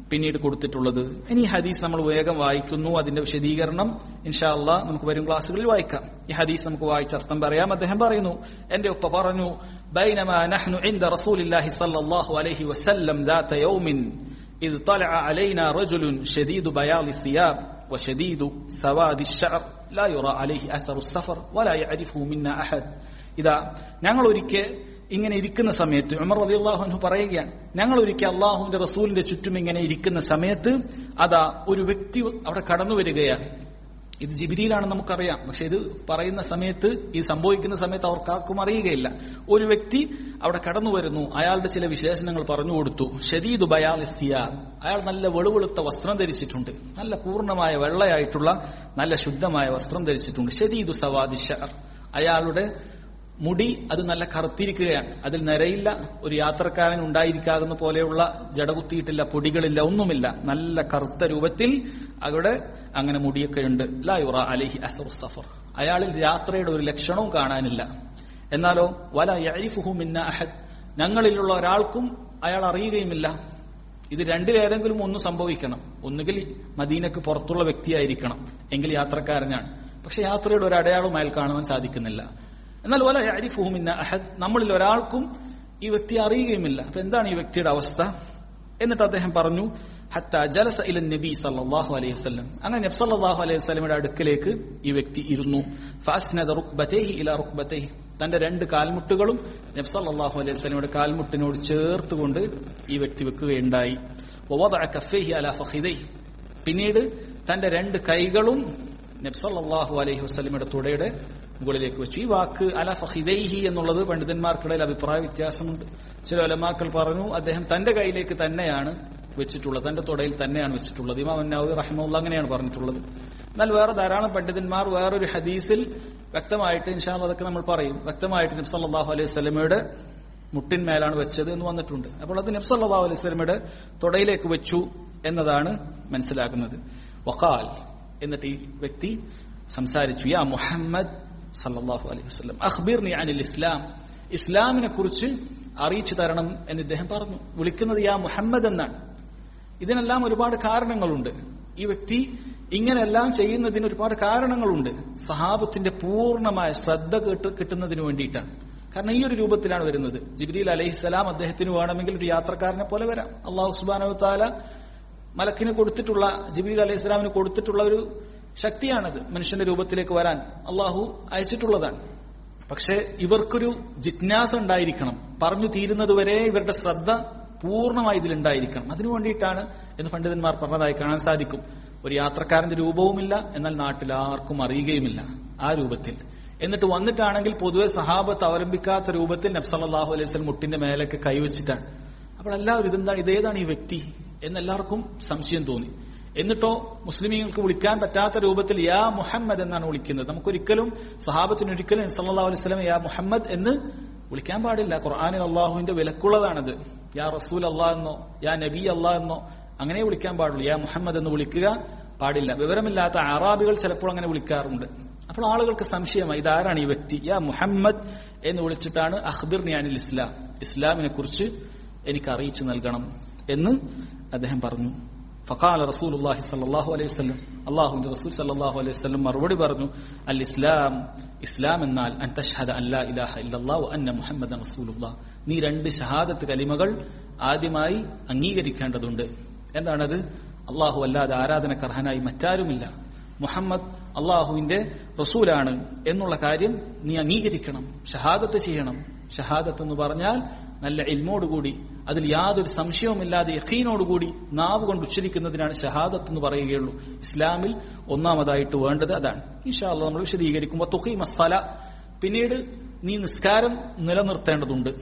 പിന്നീട് കൊടുത്തിട്ടുള്ളത് ഇനി ഈ ഹദീസ് നമ്മൾ വേഗം വായിക്കുന്നു അതിന്റെ വിശദീകരണം ഇൻഷാ അള്ളാ നമുക്ക് വരും ക്ലാസ്സുകളിൽ വായിക്കാം ഈ ഹദീസ് നമുക്ക് വായിച്ച അർത്ഥം പറയാം അദ്ദേഹം പറയുന്നു എന്റെ ഉപ്പ പറഞ്ഞു ബൈനമാ നഹ്നു عند رسول الله صلى الله عليه وسلم ذات يوم إذ طلع علينا رجل شديد بياض الثياب وشديد سواد الشعر لا يرى عليه أثر السفر ولا يعرفه منا أحد ഇതാ ഞങ്ങൾ ഒരിക്കൽ ഇങ്ങനെ ഇരിക്കുന്ന സമയത്ത് ഉമർ റതി അള്ളാഹു പറയുകയാണ് ഞങ്ങൾ ഒരിക്കൽ അള്ളാഹുവിന്റെ റസൂലിന്റെ ചുറ്റും ഇങ്ങനെ ഇരിക്കുന്ന സമയത്ത് അതാ ഒരു വ്യക്തി അവിടെ കടന്നു വരികയാണ് ഇത് ജിബിരിയിലാണെന്ന് നമുക്കറിയാം പക്ഷെ ഇത് പറയുന്ന സമയത്ത് ഈ സംഭവിക്കുന്ന സമയത്ത് അവർക്കാർക്കും അറിയുകയില്ല ഒരു വ്യക്തി അവിടെ കടന്നു വരുന്നു അയാളുടെ ചില വിശേഷണങ്ങൾ പറഞ്ഞു കൊടുത്തു ഷരീദ് ബയാലിസിയാർ അയാൾ നല്ല വെളുവെളുത്ത വസ്ത്രം ധരിച്ചിട്ടുണ്ട് നല്ല പൂർണ്ണമായ വെള്ളയായിട്ടുള്ള നല്ല ശുദ്ധമായ വസ്ത്രം ധരിച്ചിട്ടുണ്ട് ഷരീദു സവാദിഷർ അയാളുടെ മുടി അത് നല്ല കറുത്തിരിക്കുകയാണ് അതിൽ നിരയില്ല ഒരു യാത്രക്കാരൻ ഉണ്ടായിരിക്കാകുന്ന പോലെയുള്ള ജടകുത്തിയിട്ടില്ല പൊടികളില്ല ഒന്നുമില്ല നല്ല കറുത്ത രൂപത്തിൽ അവിടെ അങ്ങനെ മുടിയൊക്കെ ഉണ്ട് ലായുറ അലഹി അസർ സഫർ അയാളിൽ യാത്രയുടെ ഒരു ലക്ഷണവും കാണാനില്ല എന്നാലോ വല യരിഫുഹു മിന്ന അഹദ് ഞങ്ങളിലുള്ള ഒരാൾക്കും അയാൾ അറിയുകയുമില്ല ഇത് രണ്ടിലേതെങ്കിലും ഒന്ന് സംഭവിക്കണം ഒന്നുകിൽ മദീനക്ക് പുറത്തുള്ള വ്യക്തിയായിരിക്കണം എങ്കിൽ യാത്രക്കാരനാണ് പക്ഷെ യാത്രയുടെ ഒരു അടയാളവും അയാൾ കാണുവാൻ സാധിക്കുന്നില്ല എന്നാൽ വല യരിഫുഹുമിന്ന അഹദ് നമ്മളിൽ ഒരാൾക്കും ഈ വ്യക്തി അറിയുകയുമില്ല അപ്പൊ എന്താണ് ഈ വ്യക്തിയുടെ അവസ്ഥ എന്നിട്ട് അദ്ദേഹം പറഞ്ഞു ഹത്ത ജലസ ഇലൻ നബി സല്ലല്ലാഹു അലൈഹി വസല്ലം അങ്ങനെ നബി സല്ലല്ലാഹു അലൈഹി വസല്ലമയുടെ അടുക്കലേക്ക് ഈ വ്യക്തി ഇരുന്നു ഫാസ്നദ റുക്ബതൈഹി ഇല റുക്ബതൈഹി തന്റെ രണ്ട് കാൽമുട്ടുകളും നബി സല്ലല്ലാഹു അലൈഹി വസല്ലമയുടെ കാൽമുട്ടിനോട് ചേർത്തുകൊണ്ട് ഈ വ്യക്തി വെക്കുകയുണ്ടായി വവദഅ കഫൈഹി അലാ ഫഖിദൈഹി പിന്നീട് തന്റെ രണ്ട് കൈകളും നബി സല്ലല്ലാഹു അലൈഹി വസല്ലമയുടെ തുടയുടെ മുകളിലേക്ക് വെച്ചു ഈ വാക്ക് അല ഫഹിദൈഹി എന്നുള്ളത് പണ്ഡിതന്മാർക്കിടയിൽ അഭിപ്രായ വ്യത്യാസമുണ്ട് ചില ഒലമാക്കൾ പറഞ്ഞു അദ്ദേഹം തന്റെ കയ്യിലേക്ക് തന്നെയാണ് വെച്ചിട്ടുള്ളത് തന്റെ തുടയിൽ തന്നെയാണ് വെച്ചിട്ടുള്ളത് ഇമാം അന്നാവി റഹിമുള്ള അങ്ങനെയാണ് പറഞ്ഞിട്ടുള്ളത് എന്നാൽ വേറെ ധാരാളം പണ്ഡിതന്മാർ വേറൊരു ഹദീസിൽ വ്യക്തമായിട്ട് ഇൻഷാല് അതൊക്കെ നമ്മൾ പറയും വ്യക്തമായിട്ട് നബ്സ് അല്ലാഹു അലൈഹി സ്വലമയുടെ മുട്ടിന്മേലാണ് വെച്ചത് എന്ന് വന്നിട്ടുണ്ട് അപ്പോൾ അത് നബ്സ് അല്ലാഹു അലൈഹി സ്വലമയുടെ തുടയിലേക്ക് വെച്ചു എന്നതാണ് മനസ്സിലാക്കുന്നത് വഖാൽ എന്നിട്ട് ഈ വ്യക്തി സംസാരിച്ചു യാ മുഹമ്മദ് സല്ലല്ലാഹു അലൈഹി വസല്ലം അഖ്ബിർനി അനിൽ ഇസ്ലാം ഇസ്ലാമിനെ കുറിച്ച് അറിയിച്ചു തരണം എന്ന് ഇദ്ദേഹം പറഞ്ഞു വിളിക്കുന്നത് യാ മുഹമ്മദ് എന്നാണ് ഇതിനെല്ലാം ഒരുപാട് കാരണങ്ങളുണ്ട് ഈ വ്യക്തി ഇങ്ങനെയെല്ലാം ചെയ്യുന്നതിന് ഒരുപാട് കാരണങ്ങളുണ്ട് സഹാബത്തിന്റെ പൂർണ്ണമായ ശ്രദ്ധ കേട്ട് കിട്ടുന്നതിന് വേണ്ടിയിട്ടാണ് കാരണം ഈ ഒരു രൂപത്തിലാണ് വരുന്നത് ജിബ്രീൽ അലഹിസ്സലാം അദ്ദേഹത്തിന് വേണമെങ്കിൽ ഒരു യാത്രക്കാരനെ പോലെ വരാം അള്ളാഹു സുബാനു താല മലക്കിന് കൊടുത്തിട്ടുള്ള ജിബ്രീൽ അലൈഹി സ്വലാമിന് കൊടുത്തിട്ടുള്ള ഒരു ശക്തിയാണത് മനുഷ്യന്റെ രൂപത്തിലേക്ക് വരാൻ അള്ളാഹു അയച്ചിട്ടുള്ളതാണ് പക്ഷെ ഇവർക്കൊരു ജിജ്ഞാസ ഉണ്ടായിരിക്കണം പറഞ്ഞു തീരുന്നതുവരെ ഇവരുടെ ശ്രദ്ധ പൂർണ്ണമായി ഇതിലുണ്ടായിരിക്കണം അതിനു വേണ്ടിയിട്ടാണ് എന്ന് പണ്ഡിതന്മാർ പറഞ്ഞതായി കാണാൻ സാധിക്കും ഒരു യാത്രക്കാരന്റെ രൂപവുമില്ല എന്നാൽ നാട്ടിൽ ആർക്കും അറിയുകയുമില്ല ആ രൂപത്തിൽ എന്നിട്ട് വന്നിട്ടാണെങ്കിൽ പൊതുവെ സഹാബത്ത് അവലംബിക്കാത്ത രൂപത്തിൽ നബ്സല്ലാഹു അലൈഹി സ്വലം മുട്ടിന്റെ മേലേക്ക് കൈവച്ചിട്ടാണ് അപ്പോൾ എല്ലാവരും ഇതെന്താണ് ഇതേതാണ് ഈ വ്യക്തി എന്നെല്ലാവർക്കും സംശയം തോന്നി എന്നിട്ടോ മുസ്ലിമീങ്ങൾക്ക് വിളിക്കാൻ പറ്റാത്ത രൂപത്തിൽ യാ മുഹമ്മദ് എന്നാണ് വിളിക്കുന്നത് നമുക്കൊരിക്കലും സഹാബത്തിന് ഒരിക്കലും സല്ലാ അലൈഹി സ്വലം യാ മുഹമ്മദ് എന്ന് വിളിക്കാൻ പാടില്ല ഖുർആാനിൽ അള്ളാഹുവിന്റെ വിലക്കുള്ളതാണത് യാ റസൂൽ അള്ളാഹ് എന്നോ യാ നബി അള്ളാഹ് എന്നോ അങ്ങനെ വിളിക്കാൻ പാടുള്ളൂ യാ മുഹമ്മദ് എന്ന് വിളിക്കുക പാടില്ല വിവരമില്ലാത്ത അറാബികൾ ചിലപ്പോൾ അങ്ങനെ വിളിക്കാറുണ്ട് അപ്പോൾ ആളുകൾക്ക് സംശയമായി ഇതാരാണ് ഈ വ്യക്തി യാ മുഹമ്മദ് എന്ന് വിളിച്ചിട്ടാണ് അഖ്ബിർ ഞാനിൽ ഇസ്ലാം ഇസ്ലാമിനെ കുറിച്ച് എനിക്ക് അറിയിച്ചു നൽകണം എന്ന് അദ്ദേഹം പറഞ്ഞു ഫഖാല റസൂൽ അള്ളാഹി സല്ലാഹു അലൈഹി വസ്ലം അള്ളാഹുന്റെ റസൂൽ സല്ലാഹു അലൈഹി വസ്ലം മറുപടി പറഞ്ഞു അൽ ഇസ്ലാം ഇസ്ലാം എന്നാൽ അൻ തഷ്ഹദ അല്ലാ ഇലാഹ ഇല്ലല്ലാഹു അന്ന മുഹമ്മദ് റസൂലുള്ളാഹ് നീ രണ്ട് ഷഹാദത്ത് കലിമകൾ ആദ്യമായി അംഗീകരിക്കേണ്ടതുണ്ട് എന്താണത് അള്ളാഹു അല്ലാതെ ആരാധനക്കർഹനായി മറ്റാരുമില്ല മുഹമ്മദ് അള്ളാഹുവിന്റെ റസൂലാണ് എന്നുള്ള കാര്യം നീ അംഗീകരിക്കണം ഷഹാദത്ത് ചെയ്യണം ഷഹാദത്ത് എന്ന് പറഞ്ഞാൽ നല്ല ഇൽമോടുകൂടി അതിൽ യാതൊരു സംശയവുമില്ലാതെ യഖീനോടുകൂടി നാവ് കൊണ്ട് ഉച്ചരിക്കുന്നതിനാണ് ഷഹാദത്ത് എന്ന് പറയുകയുള്ളൂ ഇസ്ലാമിൽ ഒന്നാമതായിട്ട് വേണ്ടത് അതാണ് ഇൻഷാല്ല നമ്മൾ വിശദീകരിക്കുമ്പോൾ തുഖി മസാല പിന്നീട് നീ നിസ്കാരം നിലനിർത്തേണ്ടതുണ്ട്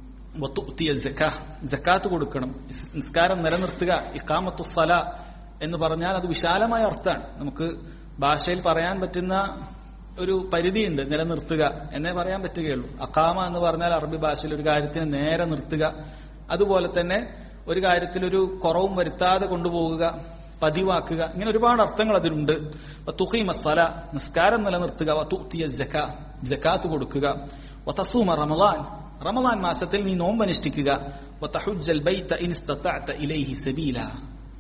ജക്കാത്ത് കൊടുക്കണം നിസ്കാരം നിലനിർത്തുക ഇക്കാമത്തു സല എന്ന് പറഞ്ഞാൽ അത് വിശാലമായ അർത്ഥമാണ് നമുക്ക് ഭാഷയിൽ പറയാൻ പറ്റുന്ന ഒരു പരിധിയുണ്ട് നിലനിർത്തുക എന്നേ പറയാൻ പറ്റുകയുള്ളൂ അക്കാമ എന്ന് പറഞ്ഞാൽ അറബി ഭാഷയിൽ ഒരു കാര്യത്തിന് നേരെ നിർത്തുക അതുപോലെ തന്നെ ഒരു കാര്യത്തിൽ ഒരു കുറവും വരുത്താതെ കൊണ്ടുപോകുക പതിവാക്കുക ഇങ്ങനെ ഒരുപാട് അർത്ഥങ്ങൾ അതിലുണ്ട് തുഹി മസാല നിസ്കാരം നിലനിർത്തുക വത്തുത്തിയ ജക്ക ജക്കാത്ത് കൊടുക്കുക വതസൂമ റമദാൻ റമദാൻ മാസത്തിൽ നീ നോമ്പ് അനുഷ്ഠിക്കുക വതഹുജ്ജൽ ബൈത ഇൻ ഇസ്തതഅത ഇലൈഹി സബീല